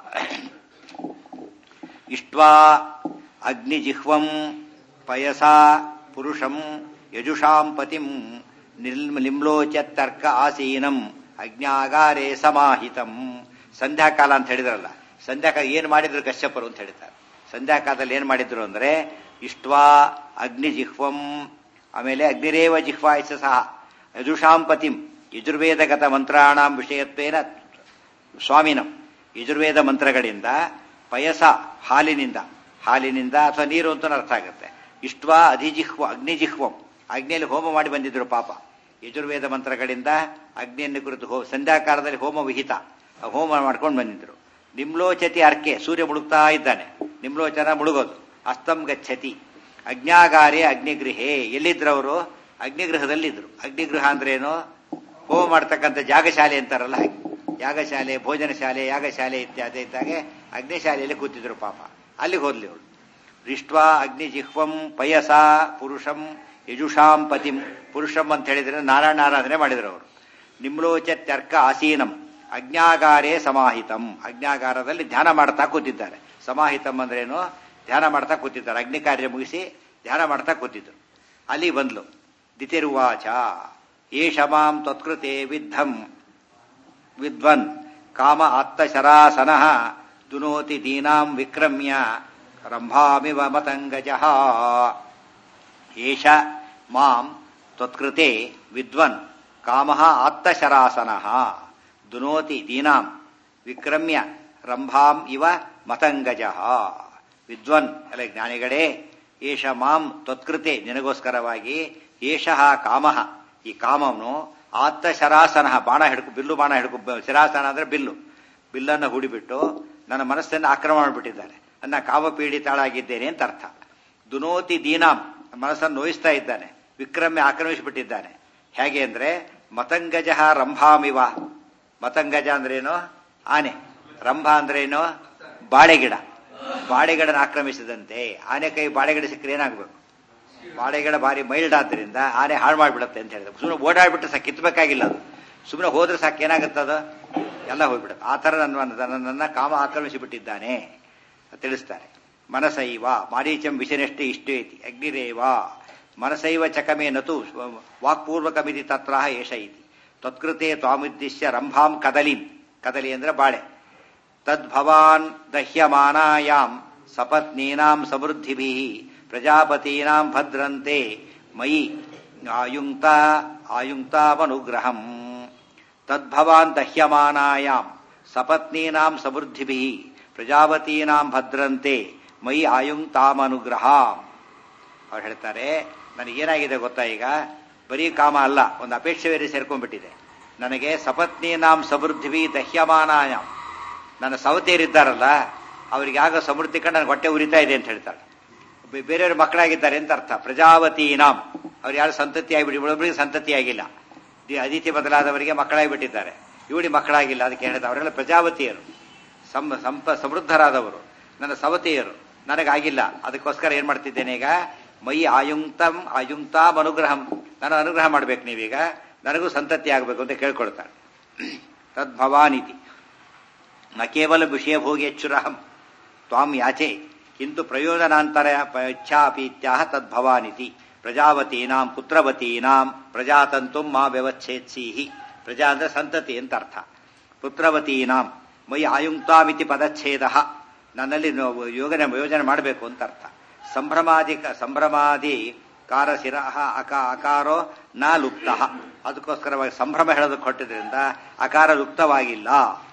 ಇಷ್ಟ್ವಾ ಅಗ್ನಿಜಿಹ್ವಂ ಪಯಸಾ ಪುರುಷಂ ಯಜುಷಾಂ ಪತಿಂ ನಿಮ್ಲೋಚ ತರ್ಕ ಆಸೀನಂ ಅಜ್ಞಾಗಾರೇ ಸಮಾಹಿತಂ ಸಂಧ್ಯಾಕಾಲ ಅಂತ ಹೇಳಿದ್ರಲ್ಲ ಸಂಧ್ಯಾಕಾಲ ಏನ್ ಮಾಡಿದ್ರು ಕಶ್ಯಪರು ಅಂತ ಹೇಳ್ತಾರೆ ಸಂಧ್ಯಾಕಾಲದಲ್ಲಿ ಏನ್ ಮಾಡಿದ್ರು ಅಂದ್ರೆ ಇಷ್ಟ್ವಾ ಅಗ್ನಿ ಜಿಹ್ವಂ ಆಮೇಲೆ ಅಗ್ನಿರೇವ ಜಿಹ್ವಾಯಿಸ ಸಹ ಯಜುಷಾಂ ಪತಿಂ ಯಜುರ್ವೇದಗತ ಮಂತ್ರಾಣಾಂ ವಿಷಯತ್ವೇನ ಸ್ವಾಮಿನಂ ಯಜುರ್ವೇದ ಮಂತ್ರಗಳಿಂದ ಪಯಸ ಹಾಲಿನಿಂದ ಹಾಲಿನಿಂದ ಅಥವಾ ನೀರು ಅಂತ ಅರ್ಥ ಆಗುತ್ತೆ ಇಷ್ಟ್ವಾ ಅಧಿಜಿಹ್ವ ಅಗ್ನಿಜಿಹ್ವಂ ಅಗ್ನಿಯಲ್ಲಿ ಹೋಮ ಮಾಡಿ ಬಂದಿದ್ರು ಪಾಪ ಯಜುರ್ವೇದ ಮಂತ್ರಗಳಿಂದ ಅಗ್ನಿಯನ್ನು ಕುರಿತು ಹೋ ಸಂಧ್ಯಾಕಾಲದಲ್ಲಿ ಹೋಮ ವಿಹಿತ ಆ ಹೋಮ ಮಾಡ್ಕೊಂಡು ಬಂದಿದ್ರು ನಿಮ್ಲೋಚತಿ ಅರ್ಕೆ ಸೂರ್ಯ ಮುಳುಗ್ತಾ ಇದ್ದಾನೆ ನಿಮ್ಲೋಚನ ಮುಳುಗೋದು ಅಸ್ತಂ ಗಚ್ಚತಿ ಅಗ್ನಾಗಾರೆ ಅಗ್ನಿಗೃಹೇ ಎಲ್ಲಿದ್ರವರು ಅಗ್ನಿಗೃಹದಲ್ಲಿದ್ರು ಅಗ್ನಿಗೃಹ ಅಂದ್ರೇನು ಹೋಮ ಮಾಡ್ತಕ್ಕಂಥ ಜಾಗಶಾಲೆ ಅಂತಾರಲ್ಲ ಹಾಗೆ ಯಾಗಶಾಲೆ ಭೋಜನ ಶಾಲೆ ಯಾಗಶಾಲೆ ಇತ್ಯಾದಿ ಇದ್ದಾಗೆ ಅಗ್ನಿಶಾಲೆಯಲ್ಲಿ ಕೂತಿದ್ರು ಪಾಪ ಅಲ್ಲಿಗೆ ಹೋದ್ಲಿ ಅವಳು ದೃಷ್ಟ್ವಾ ಅಗ್ನಿ ಜಿಹ್ವಂ ಪಯಸ ಪುರುಷಂ ಯಜುಷಾಂ ಪತಿಂ ಪುರುಷಂ ಅಂತ ಹೇಳಿದ್ರೆ ನಾರಾಯಣ ಆರಾಧನೆ ಮಾಡಿದ್ರು ಅವರು ನಿಮ್ಲೋಚತ್ಯರ್ಕ ಆಸೀನಂ ಅಜ್ಞಾಗಾರೇ ಸಮಾಹಿತಂ ಅಜ್ಞಾಗಾರದಲ್ಲಿ ಧ್ಯಾನ ಮಾಡ್ತಾ ಕೂತಿದ್ದಾರೆ ಸಮಾಹಿತಂ ಅಂದ್ರೇನು ಧ್ಯಾನ ಮಾಡ್ತಾ ಕೂತಿದ್ದಾರೆ ಅಗ್ನಿ ಕಾರ್ಯ ಮುಗಿಸಿ ಧ್ಯಾನ ಮಾಡ್ತಾ ಕೂತಿದ್ರು ಅಲ್ಲಿ ಬಂದ್ಲು ದಿತಿರುವಾಚ ಏಷ ಮಾಂ ತ್ವತ್ಕೃತೆ ವಿದ್ಧಂ ವಿದ್ವನ್ ಕಾಮ ಆತ್ತಶರಾಸನ ದುನೋತಿ ದೀನಾಂ ವಿಕ್ರಮ್ಯ ರಂಭಾಮಿವ ಮತಂಗಜ ಏಷ ಮಾಂ ತ್ವತ್ಕೃತೆ ವಿದ್ವನ್ ಕಾಮ ಆತ್ತಶರಾಸನ ದುನೋತಿ ದೀನಾಂ ವಿಕ್ರಮ್ಯ ರಂಭಾಂ ಇವ ಮತಂಗಜ ವಿದ್ವನ್ ಅಲ್ಲ ಜ್ಞಾನಿಗಳೇ ಏಷ ಮಾಂ ತ್ವತ್ಕೃತೆ ನಿನಗೋಸ್ಕರವಾಗಿ ಏಷಃ ಕಾಮ ಈ ಕಾಮನು ಆತ್ತ ಶರಾಸನ ಬಾಣ ಹಿಡ್ಕೊ ಬಿಲ್ಲು ಬಾಣ ಹಿಡ್ಕೊ ಶರಾಸನ ಅಂದ್ರೆ ಬಿಲ್ಲು ಬಿಲ್ಲನ್ನು ಹೂಡಿಬಿಟ್ಟು ನನ್ನ ಮನಸ್ಸನ್ನು ಆಕ್ರಮಣ ಮಾಡಿಬಿಟ್ಟಿದ್ದಾರೆ ನನ್ನ ಕಾಮಪೀಡಿತಾಳಾಗಿದ್ದೇನೆ ಅಂತ ಅರ್ಥ ದುನೋತಿ ದೀನಾಂ ಮನಸ್ಸನ್ನು ನೋಯಿಸ್ತಾ ಇದ್ದಾನೆ ವಿಕ್ರಮ್ಯ ಆಕ್ರಮಿಸಿಬಿಟ್ಟಿದ್ದಾನೆ ಹೇಗೆ ಅಂದ್ರೆ ಮತಂಗಜ ರಂಭಾಮಿವ ಮತಂಗಜ ಅಂದ್ರೇನು ಆನೆ ರಂಭ ಅಂದ್ರೇನು ಬಾಳೆಗಿಡ ಬಾಳೆಗಿಡನ ಆಕ್ರಮಿಸಿದಂತೆ ಆನೆ ಕೈ ಬಾಳೆಗಿಡ ಸಿಕ್ಕರೆ ಏನಾಗಬೇಕು ಬಾಳೆಗಿಡ ಭಾರಿ ಮೈಲ್ಡ್ ಆದ್ದರಿಂದ ಆನೆ ಹಾಳು ಮಾಡಿಬಿಡುತ್ತೆ ಅಂತ ಹೇಳಿದ್ರೆ ಸುಮ್ಮನೆ ಓಡಾಡ್ಬಿಟ್ಟು ಸಾಕು ಕಿತ್ತಬೇಕಾಗಿಲ್ಲ ಅದು ಸುಮ್ಮನೆ ಹೋದ್ರೆ ಸಾಕು ಏನಾಗುತ್ತದ ಎಲ್ಲ ಹೋಗ್ಬಿಡುತ್ತೆ ಆ ಥರ ನನ್ನ ನನ್ನನ್ನ ಕಾಮ ಆಕ್ರಮಿಸಿ ಬಿಟ್ಟಿದ್ದಾನೆ ತಿಳಿಸ್ತಾರೆ ಮನಸೈವ ಮಾರೀಚಂ ವಿಷನೆಷ್ಟೇ ಇಷ್ಟೇ ಇತಿ ಅಗ್ನಿರೇವ ಮನಸೈವ ಚಕಮೇ ನತು ವಾಕ್ಪೂರ್ವಕಮಿತಿ ತತ್ರ ಏಷ ಇತಿ ತತ್ಕೃತೆ ತ್ವಾಮುದ್ದಿಶ್ಯ ರಂಭಾಂ ಕದಲಿಂ ಕದಲಿ ಅಂದ್ರೆ ಬಾಳೆ ತದ್ಭವಾನ್ ದಹ್ಯಮಾನಾಯಾಂ ಸಪತ್ನೀನಾಂ ಸಮೃದ್ಧಿಭಿ ಪ್ರಜಾಪತೀನಾಂ ಭದ್ರಂತೆ ಮಯಿ ಆಯುಕ್ತ ಆಯುಕ್ತಾವನುಗ್ರಹಂ ತದ್ಭವಾನ್ ದಹ್ಯಮಾನಾಯಾಂ ಸಪತ್ನೀನಾಂ ಸಮೃದ್ಧಿಭಿ ಪ್ರಜಾಪತೀನಾಂ ಭದ್ರಂತೆ ಮಯಿ ಆಯುಕ್ತಾಮನುಗ್ರಹ ಅವ್ರು ಹೇಳ್ತಾರೆ ನನಗೇನಾಗಿದೆ ಗೊತ್ತಾ ಈಗ ಬರೀ ಕಾಮ ಅಲ್ಲ ಒಂದು ಅಪೇಕ್ಷೆ ಬೇರೆ ಸೇರ್ಕೊಂಡ್ಬಿಟ್ಟಿದೆ ನನಗೆ ಸಪತ್ನೀನಾಂ ಸಮೃದ್ಧಿವಿ ದಹ್ಯಮಾನಾಯಾಮ್ ನನ್ನ ಸವತಿಯರಿದ್ದಾರಲ್ಲ ಅವ್ರಿಗೆ ಆಗ ಸಮೃದ್ಧಿ ಕಂಡು ನನಗೆ ಹೊಟ್ಟೆ ಉರಿತಾ ಇದೆ ಅಂತ ಹೇಳ್ತಾಳೆ ಬೇರೆಯವ್ರ ಮಕ್ಕಳಾಗಿದ್ದಾರೆ ಅಂತ ಅರ್ಥ ಪ್ರಜಾವತೀನಾಂ ಅವ್ರು ಯಾರು ಸಂತತಿ ಆಗಿಬಿಡಿ ಇವಳೊಬ್ಬರಿಗೆ ಸಂತತಿ ಆಗಿಲ್ಲ ಅದಿತಿ ಬದಲಾದವರಿಗೆ ಮಕ್ಕಳಾಗಿಬಿಟ್ಟಿದ್ದಾರೆ ಇವಳಿ ಮಕ್ಕಳಾಗಿಲ್ಲ ಅದಕ್ಕೆ ಹೇಳಿದ ಅವರೆಲ್ಲ ಪ್ರಜಾವತಿಯರು ಸಂ ಸಂಪ ಸಮೃದ್ಧರಾದವರು ನನ್ನ ಸವತಿಯರು ನನಗಾಗಿಲ್ಲ ಅದಕ್ಕೋಸ್ಕರ ಏನ್ ಮಾಡ್ತಿದ್ದೇನೆ ಈಗ ಮೈ ಆಯುಕ್ತಂ ಆಯುಕ್ತಾಂ ಅನುಗ್ರಹಂ ನಾನು ಅನುಗ್ರಹ ಮಾಡ್ಬೇಕು ನೀವೀಗ ನನಗೂ ಸಂತತಿ ಆಗಬೇಕು ಅಂತ ಕೇಳ್ಕೊಳ್ತಾಳೆ ತದ್ಭವಾನಿತಿ ನ ಕೇವಲ ವಿಷಯ ಭೋಗೇಚ್ಛುರಹಂ ತ್ವಾಂ ಯಾಚೆ ಕಿಂತು ಪ್ರಯೋಜನಾಂತರ ಇಚ್ಛಾಪೀತ್ಯಾಹ ತದ್ಭವಾನಿತಿ ಪ್ರಜಾವತೀನಾಂ ಪುತ್ರವತೀನಾಂ ಪ್ರಜಾತಂತು ಮಾ ವ್ಯವಚ್ಛೇತ್ಸೀಹಿ ಪ್ರಜಾ ಅಂದ್ರೆ ಸಂತತಿ ಅಂತ ಅರ್ಥ ಪುತ್ರವತೀನಾಂ ಮೈ ಆಯುಕ್ತಾಮಿತಿ ಪದಚ್ಛೇದ ನನ್ನಲ್ಲಿ ಯೋಗನೆ ಯೋಜನೆ ಮಾಡಬೇಕು ಅಂತ ಅರ್ಥ ಸಂಭ್ರಮಾದಿ ಸಂಭ್ರಮಾದಿ ಕಾರ ಶಿರ ಅಕ ಅಕಾರೋ ನ ಲುಪ್ತ ಅದಕ್ಕೋಸ್ಕರವಾಗಿ ಸಂಭ್ರಮ ಹೇಳೋದಕ್ಕೆ ಹೊಟ್ಟಿದ್ರಿಂದ ಅಕಾರ ಲುಪ್ತವಾಗಿಲ್ಲ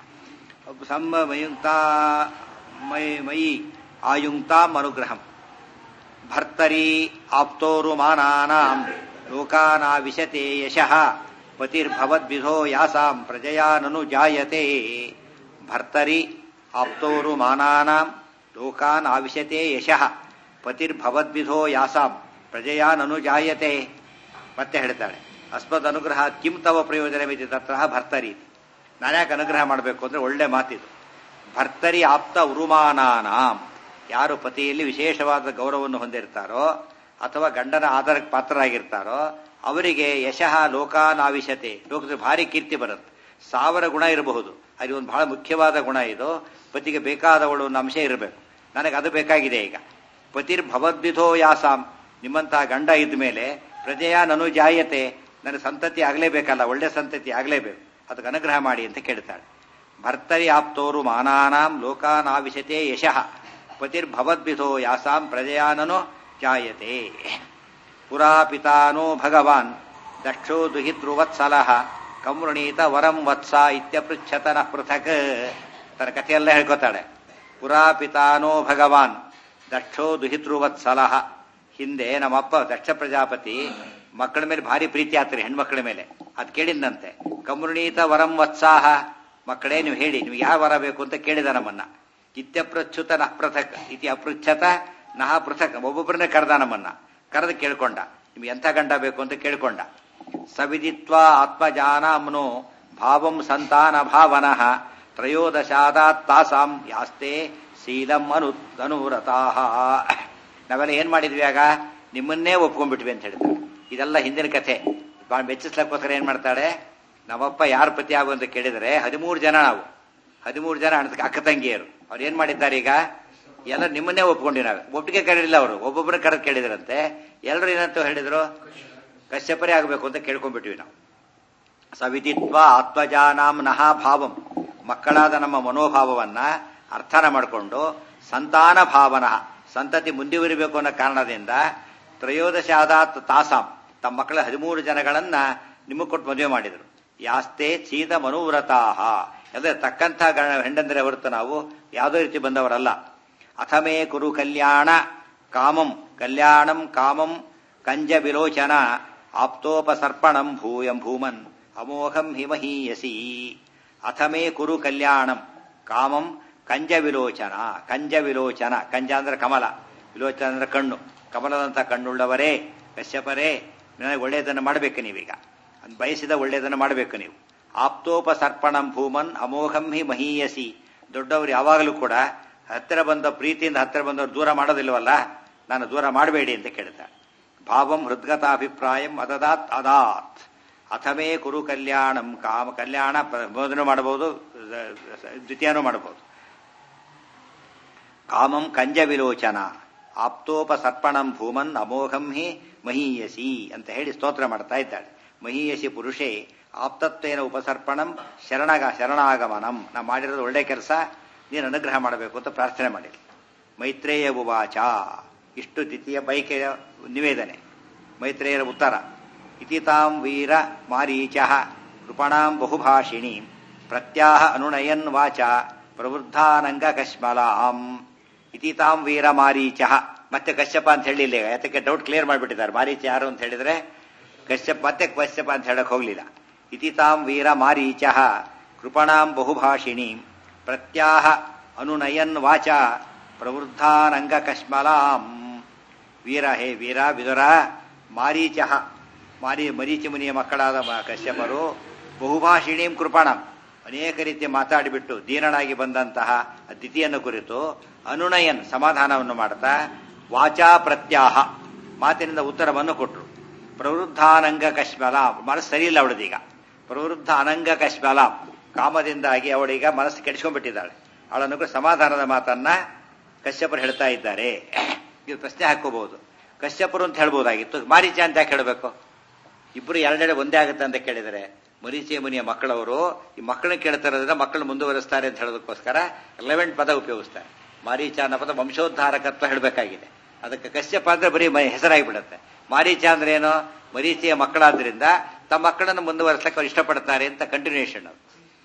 ಸಂಯುಕ್ತ ಮೈ ಮಯಿ ಆಯುಕ್ತಾಂ ಅನುಗ್ರಹಂ ಭರ್ತರಿ ಆಪ್ತೋರು ಮಾನಾನಾಂ ಲೋಕಾನಾವಿಶತೆ ಯಶಃ ಪತಿರ್ಭವದ್ವಿಧೋ ಯಾಸಾಂ ಪ್ರಜಯಾನನು ಜಾಯತೆ ಭರ್ತರಿ ಆಪ್ತೋರು ಮಾನಾನಾಂ ಲೋಕಾನ್ ಆವಿಶತೆ ಯಶಃ ಪತಿರ್ಭವದ್ವಿಧೋ ಯಾಸಾಂ ಪ್ರಜಯಾನನು ಜಾಯತೆ ಮತ್ತೆ ಹೇಳ್ತಾಳೆ ಅಸ್ಮದ್ ಅನುಗ್ರಹ ಕಿಂ ತವ ಪ್ರಯೋಜನವಿದೆ ತತ್ರ ಭರ್ತರಿ ನಾನ್ಯಾಕೆ ಅನುಗ್ರಹ ಮಾಡಬೇಕು ಅಂದ್ರೆ ಒಳ್ಳೆ ಮಾತಿದು ಭರ್ತರಿ ಆಪ್ತ ಉರುಮಾನಾನಾಂ ಯಾರು ಪತಿಯಲ್ಲಿ ವಿಶೇಷವಾದ ಗೌರವವನ್ನು ಹೊಂದಿರ್ತಾರೋ ಅಥವಾ ಗಂಡನ ಆಧಾರಕ್ಕೆ ಪಾತ್ರರಾಗಿರ್ತಾರೋ ಅವರಿಗೆ ಯಶಃ ಲೋಕಾನಾವಿಶತೆ ಲೋಕದ ಭಾರಿ ಕೀರ್ತಿ ಬರುತ್ತೆ ಸಾವಿರ ಗುಣ ಇರಬಹುದು ಅಲ್ಲಿ ಒಂದು ಬಹಳ ಮುಖ್ಯವಾದ ಗುಣ ಇದು ಪತಿಗೆ ಬೇಕಾದವಳು ಒಂದು ಅಂಶ ಇರಬೇಕು ನನಗೆ ಅದು ಬೇಕಾಗಿದೆ ಈಗ ಪತಿರ್ ಭವದ್ವಿಧೋ ಯಾಸಾಂ ನಿಮ್ಮಂತಹ ಗಂಡ ಇದ್ದ ಮೇಲೆ ಪ್ರಜೆಯ ನನು ಜಾಯತೆ ನನ್ನ ಸಂತತಿ ಆಗಲೇಬೇಕಲ್ಲ ಒಳ್ಳೆ ಸಂತತಿ ಆಗಲೇಬೇಕು ಅದಕ್ಕೆ ಅನುಗ್ರಹ ಮಾಡಿ ಅಂತ ಕೇಳ್ತಾಳೆ ಭರ್ತರಿ ಆಪ್ತೋರು ಮಾನಾನಾಂ ಲೋಕಾನಾವಿಶತೆ ಯಶಃ ಪತಿರ್ಭವದ್ಭಿಧೋ ಯಾಸಾಂ ಪ್ರಜಯಾನನೋ ಜಾಯತೆ ಪುರಾ ಪಿತಾನೋ ಭಗವಾನ್ ದಕ್ಷೋ ದುಹಿತೃವತ್ಸಲಃ ಕಮೃಣೀತ ವರಂ ವತ್ಸ ಇತ್ಯಪೃಚ್ಛತನ ಪೃಥಕ್ ತನ್ನ ಕಥೆಯೆಲ್ಲ ಹೇಳ್ಕೊತಾಳೆ ಪುರಾ ಪಿತಾನೋ ಭಗವಾನ್ ದಕ್ಷೋ ದುಹಿತೃವತ್ಸಲಃ ಹಿಂದೆ ನಮ್ಮಪ್ಪ ದಕ್ಷ ಪ್ರಜಾಪತಿ ಮಕ್ಕಳ ಮೇಲೆ ಭಾರಿ ಪ್ರೀತಿ ಆತ್ರಿ ಹೆಣ್ಮಕ್ಳ ಮೇಲೆ ಅದ್ ಕೇಳಿದ್ನಂತೆ ಕಮೃಣೀತ ವರಂ ವತ್ಸಾಹ ಮಕ್ಕಳೇ ನೀವು ಹೇಳಿ ನೀವು ಯಾವ ವರ ಬೇಕು ಅಂತ ಕೇಳಿದ ನಮ್ಮನ್ನ ಇತ್ಯಪ್ರಚ್ಯುತ ನಃ ಪೃಥಕ್ ಇತಿ ಅಪೃಚ್ಛತ ನಹ ಪೃಥಕ್ ಒಬ್ಬೊಬ್ಬರನ್ನೇ ಕರೆದ ನಮ್ಮನ್ನ ಕರೆದು ಕೇಳ್ಕೊಂಡ ನಿಮ್ಗೆ ಎಂಥ ಗಂಡ ಬೇಕು ಅಂತ ಕೇಳ್ಕೊಂಡ ಸವಿದಿತ್ವ ಆತ್ಮಜಾನಾಮ್ನೋ ಭಾವಂ ಸಂತಾನ ಭಾವನಃ ತ್ರಯೋದಶಾದಾತ್ ತಾಸಾಂ ಯಾಸ್ತೆ ಶೀಲಂ ಅನು ಅನುವ್ರತಾಹ ನಾವೆಲ್ಲ ಏನ್ ಮಾಡಿದ್ವಿ ಆಗ ನಿಮ್ಮನ್ನೇ ಒಪ್ಕೊಂಡ್ಬಿಟ್ವಿ ಅಂತ ಹೇಳಿದ್ರು ಇದೆಲ್ಲ ಹಿಂದಿನ ಕಥೆ ಭಾಳ ಮೆಚ್ಚಿಸ್ಲಕ್ಕೋಸ್ಕರ ಏನ್ ಮಾಡ್ತಾಳೆ ನಮ್ಮಪ್ಪ ಯಾರ ಪತಿ ಆಗು ಅಂತ ಕೇಳಿದರೆ ಹದಿಮೂರು ಜನ ನಾವು ಹದಿಮೂರು ಜನ ಅಣ್ಣ ಅಕ್ಕ ತಂಗಿಯರು ಅವ್ರು ಏನ್ ಮಾಡಿದ್ದಾರೆ ಈಗ ಎಲ್ಲ ನಿಮ್ಮನ್ನೇ ಒಪ್ಕೊಂಡಿ ನಾವು ಒಟ್ಟಿಗೆ ಕರೀಲಿಲ್ಲ ಅವರು ಒಬ್ಬೊಬ್ಬರ ಕರೆದು ಕೇಳಿದ್ರಂತೆ ಎಲ್ಲರೂ ಏನಂತ ಹೇಳಿದ್ರು ಕಶ್ಯಪರೇ ಆಗಬೇಕು ಅಂತ ಕೇಳ್ಕೊಂಡ್ಬಿಟ್ವಿ ನಾವು ಸವಿದಿತ್ವ ಆತ್ಮಜಾನಾಂ ನಹ ಭಾವಂ ಮಕ್ಕಳಾದ ನಮ್ಮ ಮನೋಭಾವವನ್ನ ಅರ್ಥನ ಮಾಡಿಕೊಂಡು ಸಂತಾನ ಭಾವನ ಸಂತತಿ ಮುಂದುವರಿಬೇಕು ಅನ್ನೋ ಕಾರಣದಿಂದ ತ್ರಯೋದಶಾದಾತ್ ತಾಸಾಂ ತಮ್ಮ ಮಕ್ಕಳ ಹದಿಮೂರು ಜನಗಳನ್ನ ನಿಮಗೆ ಕೊಟ್ಟು ಮದುವೆ ಮಾಡಿದ್ರು ಯಾಸ್ತೆ ಚೀದ ಮನುವ್ರತಾಹ ಅಂದ್ರೆ ತಕ್ಕಂಥ ಹೆಂಡಂದ್ರೆ ಹೊರತು ನಾವು ಯಾವುದೇ ರೀತಿ ಬಂದವರಲ್ಲ ಅಥಮೇ ಕುರು ಕಲ್ಯಾಣ ಕಾಮಂ ಕಲ್ಯಾಣಂ ಕಾಮಂ ಕಂಜ ವಿಲೋಚನ ಆಪ್ತೋಪಸರ್ಪಣಂ ಭೂಯಂ ಭೂಮನ್ ಅಮೋಘಂ ಹಿಮಹೀಯಸಿ ಅಥಮೇ ಕುರು ಕಲ್ಯಾಣಂ ಕಾಮಂ ಕಂಜ ವಿಲೋಚನ ಕಂಜ ವಿಲೋಚನ ಕಂಜ ಅಂದ್ರೆ ಕಮಲ ವಿಲೋಚನ ಅಂದ್ರೆ ಕಣ್ಣು ಕಮಲದಂತ ಕಣ್ಣುಳ್ಳವರೇ ಕಶ್ಯಪರೇ ನನಗೆ ಒಳ್ಳೆಯದನ್ನು ಮಾಡಬೇಕು ನೀವೀಗ ಅದ್ ಬಯಸಿದ ಒಳ್ಳೆಯದನ್ನು ಮಾಡಬೇಕು ನೀವು ಆಪ್ತೋಪಸರ್ಪಣಂ ಭೂಮನ್ ಅಮೋಘಂ ಹಿ ಮಹೀಯಸಿ ದೊಡ್ಡವರು ಯಾವಾಗಲೂ ಕೂಡ ಹತ್ತಿರ ಬಂದ ಪ್ರೀತಿಯಿಂದ ಹತ್ತಿರ ಬಂದವರು ದೂರ ಮಾಡೋದಿಲ್ವಲ್ಲ ನಾನು ದೂರ ಮಾಡಬೇಡಿ ಅಂತ ಕೇಳ್ತಾಳೆ ಭಾವಂ ಹೃದ್ಗತಾಭಿಪ್ರಾಯಂ ಅದದಾತ್ ಅದಾತ್ ಅಥಮೇ ಕುರು ಕಲ್ಯಾಣಂ ಕಾಮ ಕಲ್ಯಾಣ ಮೊದಲು ಮಾಡಬಹುದು ದ್ವಿತೀಯನೂ ಮಾಡಬಹುದು ಕಾಮಂ ಕಂಜ ವಿಲೋಚನ ಆಪ್ತೋಪಸರ್ಪಣಂ ಭೂಮನ್ ಅಮೋಘಂ ಹಿ ಮಹೀಯಸಿ ಅಂತ ಹೇಳಿ ಸ್ತೋತ್ರ ಮಾಡ್ತಾ ಇದ್ದಾಳೆ ಮಹೀಯಸಿ ಪುರುಷೇ ಆಪ್ತತ್ವೇನ ಉಪಸರ್ಪಣಂ ಶರಣಗ ಶರಣಾಗಮನಂ ನಾ ಮಾಡಿರೋದು ಒಳ್ಳೆ ಕೆಲಸ ನೀನು ಅನುಗ್ರಹ ಮಾಡಬೇಕು ಅಂತ ಪ್ರಾರ್ಥನೆ ಮಾಡಿರಿ ಮೈತ್ರೇಯ ಉವಾಚ ಇಷ್ಟು ದ್ವಿತೀಯ ಬೈಕೆಯ ನಿವೇದನೆ ಮೈತ್ರೇಯರ ಉತ್ತರ ಇತಿತಾಂ ವೀರ ಮಾರೀಚ ಕೃಪಣಾಂ ಬಹುಭಾಷಿಣಿ ಪ್ರತ್ಯಾಹ ಅನುನಯನ್ ವಾಚ ಪ್ರವೃದ್ಧಾನಂಗ ಕಶ್ಮಲಾಂ ಇತಿತಾಂ ವೀರ ಮಾರೀಚ ಮತ್ತೆ ಕಶ್ಯಪ ಅಂತ ಹೇಳಿಲ್ಲ ಯಾತಕ್ಕೆ ಡೌಟ್ ಕ್ಲಿಯರ್ ಮಾಡಿಬಿಟ್ಟಿದ್ದಾರೆ ಮಾರೀಚ ಯಾರು ಅಂತ ಹೇಳಿದ್ರೆ ಕಶ್ಯಪ ಮತ್ತೆ ಕಶ್ಯಪ ಅಂತ ಹೇಳಕ್ ಹೋಗ್ಲಿಲ್ಲ ಇತಿತಾಂ ವೀರ ಮಾರೀಚ ಕೃಪಣಾಂ ಬಹುಭಾಷಿಣಿ ಪ್ರತ್ಯಾಹ ಅನುನಯನ್ ವಾಚ ಪ್ರವೃದ್ಧಾನಂಗ ಕಶ್ಮಲಾಂ ವೀರ ಹೇ ವೀರ ವಿದುರ ಮಾರೀಚ ಮಾರಿ ಮರೀಚಿ ಮುನಿಯ ಮಕ್ಕಳಾದ ಕಶ್ಯಪರು ಬಹುಭಾಷಿಣೀಂ ಕೃಪಣಂ ಅನೇಕ ರೀತಿ ಮಾತಾಡಿಬಿಟ್ಟು ದೀನನಾಗಿ ಬಂದಂತಹ ಅತಿಥಿಯನ್ನು ಕುರಿತು ಅನುನಯನ್ ಸಮಾಧಾನವನ್ನು ಮಾಡ್ತಾ ವಾಚಾ ಪ್ರತ್ಯಾಹ ಮಾತಿನಿಂದ ಉತ್ತರವನ್ನು ಕೊಟ್ಟರು ಪ್ರವೃದ್ಧಾನಂಗ ಕಶ್ಮಲ ಮನಸ್ಸು ಸರಿಯಿಲ್ಲ ಅವಳದೀಗ ಪ್ರವೃದ್ಧ ಅನಂಗ ಕಶ್ಮಲ ಕಾಮದಿಂದಾಗಿ ಅವಳೀಗ ಮನಸ್ಸು ಕೆಡಿಸ್ಕೊಂಡ್ಬಿಟ್ಟಿದ್ದಾಳೆ ಅವಳನ್ನು ಸಮಾಧಾನದ ಮಾತನ್ನ ಕಶ್ಯಪರು ಹೇಳ್ತಾ ಇದ್ದಾರೆ ಇದು ಪ್ರಶ್ನೆ ಹಾಕೋಬಹುದು ಕಶ್ಯಪರು ಅಂತ ಹೇಳ್ಬೋದಾಗಿತ್ತು ಮಾರೀಚ ಅಂತ ಯಾಕೆ ಹೇಳಬೇಕು ಇಬ್ಬರು ಎರಡೆರಡು ಒಂದೇ ಆಗುತ್ತೆ ಅಂತ ಕೇಳಿದರೆ ಮರೀಚಿಯ ಮುನಿಯ ಮಕ್ಕಳವರು ಈ ಮಕ್ಕಳನ್ನ ಕೇಳ್ತಾ ಇರೋದ್ರಿಂದ ಮಕ್ಕಳು ಮುಂದುವರಿಸ್ತಾರೆ ಅಂತ ಹೇಳೋದಕ್ಕೋಸ್ಕರ ರೆಲೆವೆಂಟ್ ಪದ ಉಪಯೋಗಿಸ್ತಾರೆ ಮಾರೀಚ ಅನ್ನೋ ಪದ ವಂಶೋದ್ಧಾರಕತ್ವ ಹೇಳಬೇಕಾಗಿದೆ ಅದಕ್ಕೆ ಕಶ್ಯಪ ಅಂದ್ರೆ ಬರೀ ಹೆಸರಾಗಿಬಿಡುತ್ತೆ ಮಾರೀಚ ಅಂದ್ರೆ ಏನು ಮರೀಚಿಯ ಮಕ್ಕಳಾದ್ರಿಂದ ತಮ್ಮ ಮಕ್ಕಳನ್ನು ಮುಂದುವರಿಸಲಿಕ್ಕೆ ಅವ್ರು ಇಷ್ಟಪಡ್ತಾರೆ ಅಂತ ಕಂಟಿನ್ಯೂಷನ್ ಅದು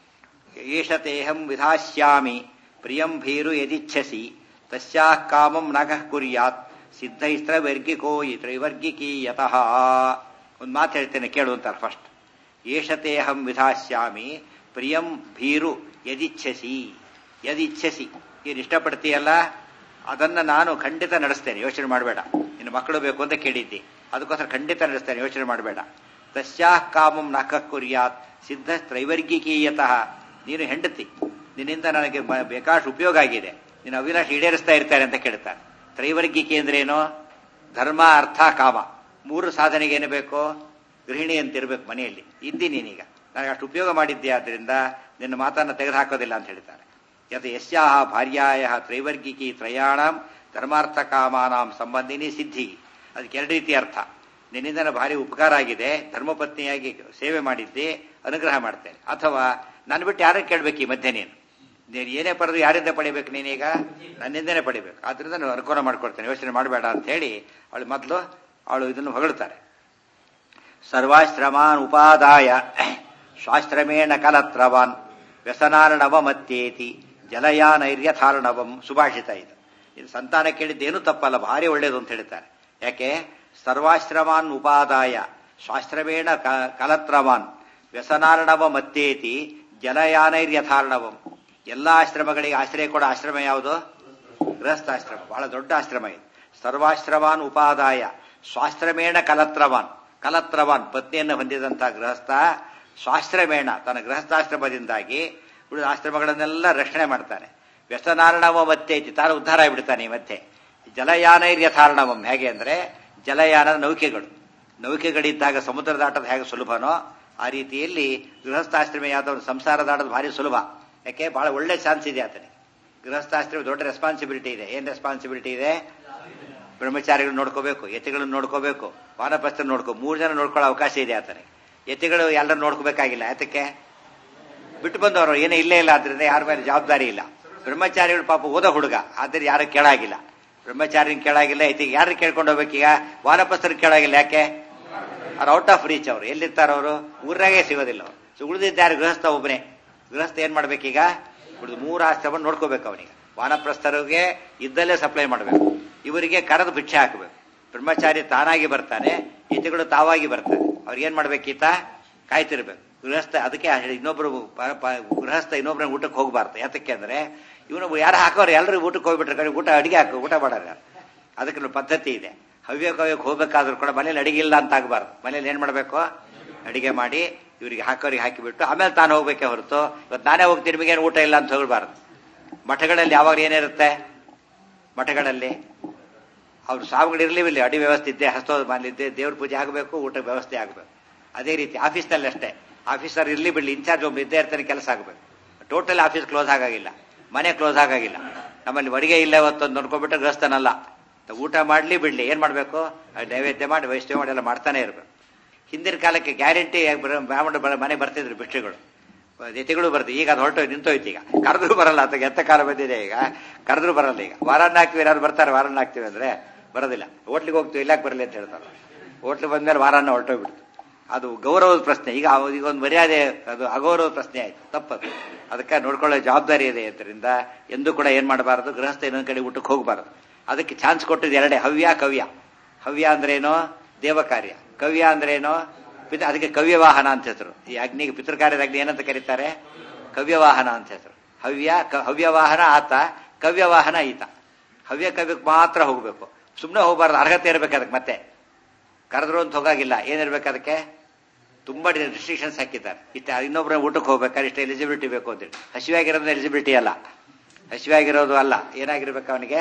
ಏಷತೇಹಂ ವಿಧಾಸ್ಯಾಮಿ ಪ್ರಿಯಂ ಭೀರು ಯದಿಚ್ಛಸಿ ತಸ್ಯಾ ಕಾಮಂ ನಗಃ ಕುರ್ಯಾತ್ ಸಿದ್ಧೈಸ್ತ್ರ ವರ್ಗಿಕೋ ತ್ರೈವರ್ಗಿಕೀಯತಃ ಒಂದು ಮಾತು ಹೇಳ್ತೇನೆ ಕೇಳು ಅಂತಾರೆ ಫಸ್ಟ್ ಏಷತೇಹಂ ವಿಧಾಸ್ಯಾಮಿ ಪ್ರಿಯಂ ಭೀರು ಯದಿಚ್ಛಸಿ ಯದಿಚ್ಛಸಿ ನೀನು ಇಷ್ಟಪಡ್ತೀಯಲ್ಲ ಅದನ್ನ ನಾನು ಖಂಡಿತ ನಡೆಸ್ತೇನೆ ಯೋಚನೆ ಮಾಡಬೇಡ ನಿನ್ನ ಮಕ್ಕಳು ಬೇಕು ಅಂತ ಕೇಳಿದ್ದಿ ಅದಕ್ಕೋಸ್ಕರ ಖಂಡಿತ ನಡೆಸ್ತೇನೆ ಯೋಚನೆ ಮಾಡಬೇಡ ತಸ್ಯಾ ಕಾಮಂ ನಖ ಕುರ್ಯಾತ್ ಸಿದ್ಧ ತ್ರೈವರ್ಗಿಕೀಯತಃ ನೀನು ಹೆಂಡತಿ ನಿನ್ನಿಂದ ನನಗೆ ಬೇಕಾಷ್ಟು ಉಪಯೋಗ ಆಗಿದೆ ನೀನು ಅವಿನಾಶ ಈಡೇರಿಸ್ತಾ ಇರ್ತಾರೆ ಅಂತ ಕೇಳ್ತಾರೆ ತ್ರೈವರ್ಗಿಕೆ ಅಂದ್ರೆ ಏನು ಧರ್ಮ ಅರ್ಥ ಕಾಮ ಮೂರು ಸಾಧನೆಗೆ ಏನು ಬೇಕು ಗೃಹಿಣಿ ಅಂತ ಇರ್ಬೇಕು ಮನೆಯಲ್ಲಿ ಇದ್ದಿ ನೀನೀಗ ನನಗೆ ಅಷ್ಟು ಉಪಯೋಗ ಮಾಡಿದ್ದೆ ಆದ್ರಿಂದ ನಿನ್ನ ಮಾತನ್ನು ತೆಗೆದುಹಾಕೋದಿಲ್ಲ ಅಂತ ಹೇಳ್ತಾರೆ ಯತ್ ಯಸ್ಯಾಹ ಭಾರ್ಯಾಯ ತ್ರೈವರ್ಗಿಕಿ ತ್ರಯಾಣಂ ಧರ್ಮಾರ್ಥ ಕಾಮಾನಾಂ ಸಂಬಂಧಿನಿ ಸಿದ್ಧಿ ಅದಕ್ಕೆ ಎರಡು ರೀತಿ ಅರ್ಥ ನಿನ್ನಿಂದ ಭಾರಿ ಉಪಕಾರ ಆಗಿದೆ ಧರ್ಮಪತ್ನಿಯಾಗಿ ಸೇವೆ ಮಾಡಿದ್ದೆ ಅನುಗ್ರಹ ಮಾಡ್ತೇನೆ ಅಥವಾ ನಾನು ಬಿಟ್ಟು ಯಾರನ್ನು ಕೇಳಬೇಕು ಈ ಮಧ್ಯೆ ನೀನು ನೀನು ಏನೇ ಪಡೆದು ಯಾರಿಂದ ಪಡಿಬೇಕು ನೀನೀಗ ನನ್ನಿಂದನೇ ಪಡಿಬೇಕು ಆದ್ರಿಂದ ನಾನು ಅನುಕೂಲ ಮಾಡ್ಕೊಡ್ತೇನೆ ಯೋಚನೆ ಮಾಡಬೇಡ ಅಂತ ಹೇಳಿ ಅವಳು ಮೊದಲು ಅವಳು ಇದನ್ನು ಹೊಗಳ್ತಾರೆ ಸರ್ವಾಶ್ರಮಾನ್ ಉಪಾದಾಯ ಸ್ವಾಶ್ರಮೇಣ ಕಲತ್ರವಾನ್ ವ್ಯಸನಾರ್ಣವಮತ್ಯೇತಿ ಜಲಯಾನೈರ್ಯಥಾರ್ಣವಂ ಸುಭಾಷಿತ ಇದು ಇದು ಸಂತಾನ ಕೇಳಿದ್ದೇನು ತಪ್ಪಲ್ಲ ಭಾರಿ ಒಳ್ಳೇದು ಅಂತ ಹೇಳ್ತಾರೆ ಯಾಕೆ ಸರ್ವಾಶ್ರಮಾನ್ ಉಪಾದಾಯ ಸ್ವಾಶ್ರಮೇಣ ಕ- ಕಲತ್ರವಾನ್ ವ್ಯಸನಾರ್ಣವಮತ್ಯೇತಿ ಜಲಯಾನೈರ್ಯಥಾರ್ಣವಂ ಎಲ್ಲ ಆಶ್ರಮಗಳಿಗೆ ಆಶ್ರಯ ಕೊಡೋ ಆಶ್ರಮ ಯಾವುದು ಗೃಹಸ್ಥಾಶ್ರಮ ಬಹಳ ದೊಡ್ಡ ಆಶ್ರಮ ಇದು ಸರ್ವಾಶ್ರಮಾನ್ ಉಪಾದಾಯ ಸ್ವಾಶ್ರಮೇಣ ಕಲತ್ರವಾನ್ ಕಲತ್ರವಾನ್ ಪತ್ನಿಯನ್ನು ಹೊಂದಿದಂತ ಗೃಹಸ್ಥ ಸ್ವಾಶ್ರಮೇಣ ತನ್ನ ಗೃಹಸ್ಥಾಶ್ರಮದಿಂದಾಗಿ ಉಳಿದ ಆಶ್ರಮಗಳನ್ನೆಲ್ಲ ರಕ್ಷಣೆ ಮಾಡ್ತಾನೆ ವ್ಯಸನಾರ್ಣವ ಮತ್ತೆ ಐತಿ ತಾನು ಉದ್ಧಾರ ಆಗಿಬಿಡ್ತಾನೆ ಈ ಮತ್ತೆ ಜಲಯಾನೈರ್ಯಥಾರ್ಣವಂ ಹೇಗೆ ಅಂದ್ರೆ ಜಲಯಾನದ ನೌಕೆಗಳು ನೌಕೆಗಳಿದ್ದಾಗ ಸಮುದ್ರ ದಾಟದ ಹೇಗೆ ಸುಲಭನೋ ಆ ರೀತಿಯಲ್ಲಿ ಗೃಹಸ್ಥಾಶ್ರಮ ಯಾವ್ದೋ ಸಂಸಾರ ದಾಟೋದು ಭಾರಿ ಸುಲಭ ಯಾಕೆ ಬಹಳ ಒಳ್ಳೆ ಚಾನ್ಸ್ ಇದೆ ಆತನಿಗೆ ಗೃಹಸ್ಥಾಶ್ರಮ ದೊಡ್ಡ ರೆಸ್ಪಾನ್ಸಿಬಿಲಿಟಿ ಇದೆ ಏನ್ ರೆಸ್ಪಾನ್ಸಿಬಿಲಿಟಿ ಇದೆ ಬ್ರಹ್ಮಚಾರಿಗಳು ನೋಡ್ಕೋಬೇಕು ಯತಿಗಳನ್ನು ನೋಡ್ಕೋಬೇಕು ವಾನಪ್ರಸ್ಥರು ನೋಡ್ಕೋ ಮೂರು ಜನ ನೋಡ್ಕೊಳ್ಳೋ ಅವಕಾಶ ಇದೆ ಆತನಿಗೆ ಯತಿಗಳು ಎಲ್ಲರೂ ನೋಡ್ಕೋಬೇಕಾಗಿಲ್ಲ ಯಾತಕ್ಕೆ ಬಿಟ್ಟು ಬಂದವರು ಏನೇ ಇಲ್ಲೇ ಇಲ್ಲ ಆದ್ರಿಂದ ಯಾರ ಮೇಲೆ ಜವಾಬ್ದಾರಿ ಇಲ್ಲ ಬ್ರಹ್ಮಚಾರಿಗಳು ಪಾಪ ಓದೋ ಹುಡುಗ ಆದ್ರೆ ಯಾರು ಕೇಳಾಗಿಲ್ಲ ಬ್ರಹ್ಮಚಾರಿನ ಕೇಳಾಗಿಲ್ಲ ಯತಿಗೆ ಯಾರು ಕೇಳ್ಕೊಂಡು ಹೋಗ್ಬೇಕೀಗ ವಾನಪ್ರಸ್ಥರು ಕೇಳಾಗಿಲ್ಲ ಯಾಕೆ ಅವ್ರು ಔಟ್ ಆಫ್ ರೀಚ್ ಅವರು ಎಲ್ಲಿರ್ತಾರ ಅವರು ಊರಾಗೆ ಸಿಗೋದಿಲ್ಲ ಅವರು ಸೊ ಉಳಿದಿದ್ದಾರೆ ಗೃಹಸ್ಥ ಒಬ್ಬನೇ ಗೃಹಸ್ಥ ಏನ್ ಮಾಡ್ಬೇಕೀಗ ಉಳಿದು ಮೂರು ಆಶ್ರಮ ನೋಡ್ಕೋಬೇಕು ಅವನಿಗೆ ವಾನಪ್ರಸ್ಥರಿಗೆ ಇದ್ದಲ್ಲೇ ಸಪ್ಲೈ ಮಾಡಬೇಕು ಇವರಿಗೆ ಕರೆದು ಭಿಕ್ಷೆ ಹಾಕಬೇಕು ಬ್ರಹ್ಮಚಾರಿ ತಾನಾಗಿ ಬರ್ತಾನೆ ಈತಗಳು ತಾವಾಗಿ ಬರ್ತಾನೆ ಅವ್ರಿಗೆ ಏನ್ ಮಾಡ್ಬೇಕೀತ ಕಾಯ್ತಿರ್ಬೇಕು ಗೃಹಸ್ಥ ಅದಕ್ಕೆ ಹೇಳಿ ಇನ್ನೊಬ್ರು ಪ- ಪ- ಗೃಹಸ್ಥ ಇನ್ನೊಬ್ರ ಊಟಕ್ಕೆ ಹೋಗ್ಬಾರ್ದು ಯಾತಕ್ಕೆ ಅಂದ್ರೆ ಇವನು ಯಾರು ಹಾಕೋರು ಎಲ್ಲರೂ ಊಟಕ್ಕೆ ಹೋಗ್ಬಿಟ್ರೆ ಕಡೆ ಊಟ ಅಡಿಗೆ ಹಾಕೋ ಊಟ ಮಾಡೋರು ಯಾರು ಅದಕ್ಕೆ ಒಂದು ಪದ್ಧತಿ ಇದೆ ಹವ್ಯ ಕವ್ಯಕ್ಕೆ ಹೋಗ್ಬೇಕಾದ್ರೂ ಕೂಡ ಮನೇಲಿ ಅಡಿಗೆ ಇಲ್ಲ ಅಂತ ಆಗಬಾರ್ದು ಮನೇಲಿ ಏನ್ ಮಾಡ್ಬೇಕು ಅಡಿಗೆ ಮಾಡಿ ಇವರಿಗೆ ಹಾಕೋರಿಗೆ ಹಾಕಿಬಿಟ್ಟು ಆಮೇಲೆ ತಾನು ಹೋಗ್ಬೇಕೆ ಹೊರತು ಇವತ್ತು ನಾನೇ ಹೋಗ್ತೀನಿ ನಿಮಗೇನು ಊಟ ಇಲ್ಲ ಅಂತ ಹೋಗ್ಬಾರ್ದು ಮಠಗಳಲ್ಲಿ ಯಾವಾಗ ಏನಿರುತ್ತೆ ಮಠಗಳಲ್ಲಿ ಅವ್ರು ಸಾವುಗಳಿರ್ಲಿವಿಲ್ಲ ಅಡಿ ವ್ಯವಸ್ಥೆ ಇದ್ದೆ ಹಸ್ತೋದ ಮಾಡಲಿದ್ದೆ ದೇವ್ರ ಪೂಜೆ ಆಗಬೇಕು ಊಟ ವ್ಯವಸ್ಥೆ ಆಗಬೇಕು ಅದೇ ರೀತಿ ಆಫೀಸ್ನಲ್ಲಿ ಅಷ್ಟೇ ಆಫೀಸರ್ ಇರ್ಲಿ ಬಿಡ್ಲಿ ಇನ್ಚಾರ್ಜ್ ಒಬ್ಬ ಇದ್ದೇ ಇರ್ತಾನೆ ಕೆಲಸ ಆಗಬೇಕು ಟೋಟಲ್ ಆಫೀಸ್ ಕ್ಲೋಸ್ ಆಗಾಗಿಲ್ಲ ಮನೆ ಕ್ಲೋಸ್ ಆಗಾಗಿಲ್ಲ ನಮ್ಮಲ್ಲಿ ಅಡಿಗೆ ಇಲ್ಲ ಇವತ್ತೊಂದು ನೋಡ್ಕೊಂಡ್ಬಿಟ್ರೆ ಗ್ರಸ್ತನಲ್ಲ ಊಟ ಮಾಡ್ಲಿ ಬಿಡ್ಲಿ ಏನ್ ಮಾಡ್ಬೇಕು ಅದ್ ನೈವೇದ್ಯ ಮಾಡಿ ವೈಷ್ಣವ ಮಾಡಿ ಎಲ್ಲ ಮಾಡ್ತಾನೆ ಇರ್ಬೇಕು ಹಿಂದಿನ ಕಾಲಕ್ಕೆ ಗ್ಯಾರಂಟಿ ಬ್ರಾಹ್ಮಣ ಬ- ಮನೆ ಬರ್ತಿದ್ರು ಭಿಕ್ಷೆಗಳು ಯತಿಗಳು ಬರ್ತೀವಿ ಈಗ ಅದು ಹೊರಟು ನಿಂತೋಯ್ತು ಈಗ ಕರೆದ್ರು ಬರಲ್ಲ ಅಥವಾ ಎತ್ತ ಕಾಲ ಬಂದಿದೆ ಈಗ ಕರೆದ್ರು ಬರಲ್ಲ ಈಗ ವಾರನ್ನ ಹಾಕ್ತಿವಿ ಯಾರು ಬರ್ತಾರೆ ವಾರನ್ನ ಹಾಕ್ತಿವಿ ಅಂದ್ರೆ ಬರೋದಿಲ್ಲ ಹೋಟ್ಲಿಗೆ ಹೋಗ್ತೀವಿ ಇಲ್ಲಾಕ್ ಬರಲಿ ಅಂತ ಹೇಳ್ತಾರೆ ಹೋಟ್ಲಿಗೆ ಬಂದ್ಮೇಲೆ ವಾರನ್ನ ಹೊರಟೋಗ್ಬಿಡ್ತು ಅದು ಗೌರವದ ಪ್ರಶ್ನೆ ಈಗ ಅವ- ಈಗ ಒಂದು ಮರ್ಯಾದೆ ಅದು ಅಗೌರವದ ಪ್ರಶ್ನೆ ಆಯ್ತು ತಪ್ಪದು ಅದಕ್ಕೆ ನೋಡ್ಕೊಳ್ಳೋ ಜವಾಬ್ದಾರಿ ಇದೆ ಅದರಿಂದ ಎಂದೂ ಕೂಡ ಏನ್ ಮಾಡಬಾರದು ಗೃಹಸ್ಥ ಇನ್ನೊಂದ್ ಕಡೆ ಊಟಕ್ಕೆ ಹೋಗಬಾರದು ಅದಕ್ಕೆ ಚಾನ್ಸ್ ಕೊಟ್ಟಿದ್ದು ಎರಡೇ ಹವ್ಯ ಕವ್ಯ ಹವ್ಯ ಅಂದ್ರೇನು ದೇವ ಕಾರ್ಯ ಕವ್ಯ ಅಂದ್ರೇನು ಪಿತ ಅದಕ್ಕೆ ಕವ್ಯವಾಹನ ಅಂತ ಹೆಸರು ಈ ಅಗ್ನಿಗೆ ಪಿತೃಕಾರ್ಯದ ಅಗ್ನಿ ಏನಂತ ಕರೀತಾರೆ ಕವ್ಯವಾಹನ ಅಂತ ಹೆಸರು ಹವ್ಯ ಕ- ಹವ್ಯವಾಹನ ಆತ ಕವ್ಯವಾಹನ ಈತ ಹವ್ಯ ಕವ್ಯಕ್ಕೆ ಮಾತ್ರ ಹೋಗ್ಬೇಕು ಸುಮ್ಮನೆ ಹೋಗಬಾರ್ದು ಅರ್ಹತೆ ಇರ್ಬೇಕು ಅದಕ್ಕೆ ಮತ್ತೆ ಕರೆದ್ರು ಅಂತ ಹೋಗಾಗಿಲ್ಲ ಏನಿರ್ಬೇಕು ಅದಕ್ಕೆ ತುಂಬಾ ರಿಸ್ಟ್ರಿಕ್ಷನ್ಸ್ ಹಾಕಿದ್ದಾರೆ ಇಷ್ಟ ಇನ್ನೊಬ್ಬರ ಊಟಕ್ಕೆ ಹೋಗ್ಬೇಕಾದ್ರೆ ಇಷ್ಟ ಎಲಿಜಿಬಿಲಿಟಿ ಬೇಕು ಅಂತೇಳಿ ಹಸಿವಾಗಿರೋದು ಎಲಿಜಿಬಿಲಿಟಿ ಅಲ್ಲ ಹಸಿವಾಗಿರೋದು ಅಲ್ಲ ಏನಾಗಿರ್ಬೇಕು ಅವನಿಗೆ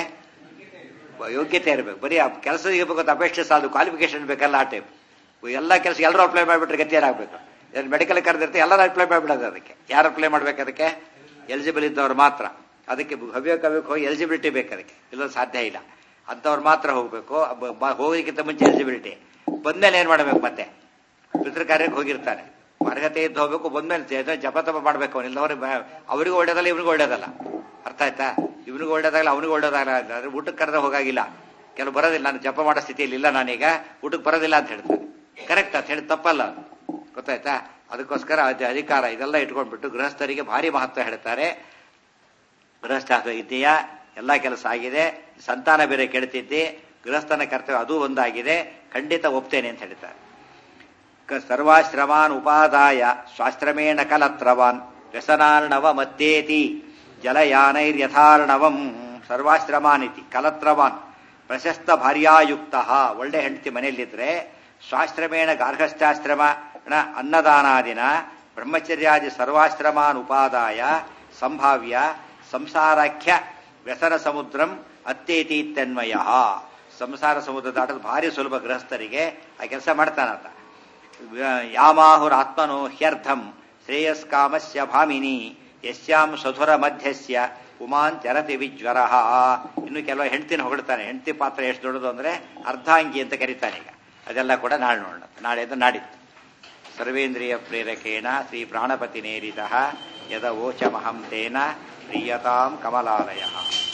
ಯೋಗ್ಯತೆ ಇರಬೇಕು ಬರೀ ಕೆಲಸ ಇರಬೇಕು ಅಂತ ಅಪೇಕ್ಷೆ ಸಾಲದು ಕ್ವಾಲಿಫಿಕೇಶನ್ ಬೇಕಲ್ಲ ಆ ಟೈಪ್ ಎಲ್ಲ ಕೆಲಸ ಎಲ್ಲರೂ ಅಪ್ಲೈ ಮಾಡಿಬಿಟ್ರೆ ಗತಿ ಏನಾಗಬೇಕು ಮೆಡಿಕಲ್ ಕರೆದಿರ್ತಾರೆ ಎಲ್ಲರೂ ಅಪ್ಲೈ ಮಾಡಿಬಿಡೋದು ಅದಕ್ಕೆ ಯಾರು ಅಪ್ಲೈ ಮಾಡ್ಬೇಕು ಅದಕ್ಕೆ ಎಲಿಜಿಬಲ್ ಇದ್ದವ್ರು ಮಾತ್ರ ಅದಕ್ಕೆ ಹವ್ಯ ಕವ್ಯಕ್ಕೆ ಹೋಗಿ ಎಲಿಜಿಬಿಲಿಟಿ ಬೇಕು ಅದಕ್ಕೆ ಇಲ್ಲ ಸಾಧ್ಯ ಇಲ್ಲ ಅಂಥವ್ರು ಮಾತ್ರ ಹೋಗ್ಬೇಕು ಬ- ಬ- ಹೋಗೋದಕ್ಕಿಂತ ಮುಂಚೆ ಎಲಿಜಿಬಿಲಿಟಿ ಬಂದ್ಮೇಲೆ ಏನ್ ಮಾಡ್ಬೇಕು ಮತ್ತೆ ಪಿತೃ ಕಾರ್ಯಕ್ಕೆ ಹೋಗಿರ್ತಾನೆ ಅರ್ಹತೆ ಇದ್ದು ಹೋಗ್ಬೇಕು ಬಂದ್ಮೇಲೆ ಜ- ಜಪ ತಪ ಮಾಡ್ಬೇಕು ಅವನಿಲ್ಲ ಅವರಿಗೂ ಒಳ್ಳೇದಲ್ಲ ಇವನಿಗೂ ಒಳ್ಳೇದಲ್ಲ ಅರ್ಥ ಆಯ್ತಾ ಇವನಿಗೂ ಒಳ್ಳೇದಾಗಲ್ಲ ಅವನಿಗೂ ಒಳ್ಳೇದಾಗಲ್ಲ ಆದ್ರೆ ಊಟಕ್ಕೆ ಕರೆದ ಹೋಗಾಗಿಲ್ಲ ಕೆಲವು ಬರೋದಿಲ್ಲ ನಾನು ಜಪ ಮಾಡೋ ಸ್ಥಿತಿಯಲ್ಲಿ ಇಲ್ಲ ನಾನೀಗ ಊಟಕ್ಕೆ ಬರೋದಿಲ್ಲ ಅಂತ ಹೇಳ್ತಾನೆ ಕರೆಕ್ಟ್ ಅಂತ ಹೇಳಿ ತಪ್ಪಲ್ಲ ಅದು. ಗೊತ್ತಾಯ್ತಾ ಅದಕ್ಕೋಸ್ಕರ ಅದ್ ಅಧಿಕಾರ ಇದೆಲ್ಲ ಇಟ್ಕೊಂಡ್ಬಿಟ್ಟು ಗೃಹಸ್ಥರಿಗೆ ಭಾರಿ ಮಹತ್ವ ಹೇಳ್ತಾರೆ ಗೃಹಸ್ಥ ಇದೆಯಾ ಎಲ್ಲ ಕೆಲಸ ಆಗಿದೆ ಸಂತಾನ ಬೇರೆ ಕೆಡ್ತಿದ್ದೆ ಗೃಹಸ್ಥನ ಕರ್ತವ್ಯ ಅದೂ ಒಂದಾಗಿದೆ ಖಂಡಿತ ಒಪ್ತೇನೆ ಅಂತ ಹೇಳ್ತಾರೆ ಕ- ಸರ್ವಾಶ್ರಮಾನ್ ಉಪಾದಾಯ ಸ್ವಾಶ್ರಮೇಣ ಕಲತ್ರವಾನ್ ವ್ಯಸನಾರ್ಣವ ಮತ್ತೇತಿ ಜಲಯಾನೈರ್ಯಥಾರ್ಣವಂ ಸರ್ವಾಶ್ರಮಾನಿತಿ ಕಲತ್ರವಾನ್ ಪ್ರಶಸ್ತ ಭಾರ್ಯಾಯುಕ್ತ ಒಳ್ಳೆ ಹೆಂಡತಿ ಮನೆಯಲ್ಲಿದ್ರೆ ಸ್ವಾಶ್ರಮೇಣ ಗಾರ್ಹಸ್ಥಾಶ್ರಮ ಅನ್ನದಾನಾದಿನ ಬ್ರಹ್ಮಚರ್ಯಾದಿ ಸರ್ವಾಶ್ರಮಾನ್ ಉಪಾದಾಯ ಸಂಭಾವ್ಯ ಸಂಸಾರಾಖ್ಯ ವ್ಯಸನ ಸಮುದ್ರಂ ಅತ್ತೇತಿ ತನ್ಮಯ ಸಂಸಾರ ಸಮುದ್ರ ದಾಟೋದು ಭಾರಿ ಸುಲಭ ಗೃಹಸ್ಥರಿಗೆ ಆ ಕೆಲಸ ಮಾಡ್ತಾನಂತ ಯಾಮಾಹುರಾತ್ಮನೋ ಹ್ಯರ್ಥಂ ಶ್ರೇಯಸ್ಕಾಮಸ್ಯ ಭಾಮಿನಿ ಯಸ್ಯಾಂ ಸುಧುರ ಮಧ್ಯಸ್ಯ ಉಮಾನ್ ಚರತಿ ವಿಜ್ವರ ಇನ್ನು ಕೆಲವು ಹೆಂಡತಿನ ಹೊಗಳ್ತಾನೆ ಹೆಂಡತಿ ಪಾತ್ರ ಎಷ್ಟು ದೊಡ್ಡದು ಅಂದ್ರೆ ಅರ್ಧಾಂಗಿ ಅಂತ ಕರೀತಾನೆ ಈಗ ಅದೆಲ್ಲ ಕೂಡ ನಾಳೆ ನೋಡೋಣ ನಾಳೆಯಿಂದ ನಾಡಿದ್ದು ಸರ್ವೇಂದ್ರಿಯ ಪ್ರೇರಕೇಣ ಶ್ರೀ ಪ್ರಾಣಪತಿ ನೇರಿತ ಯದ ಓಚಮಹಂ ತೇನ ಪ್ರೀಯತಾಂ ಕಮಲಾಲಯ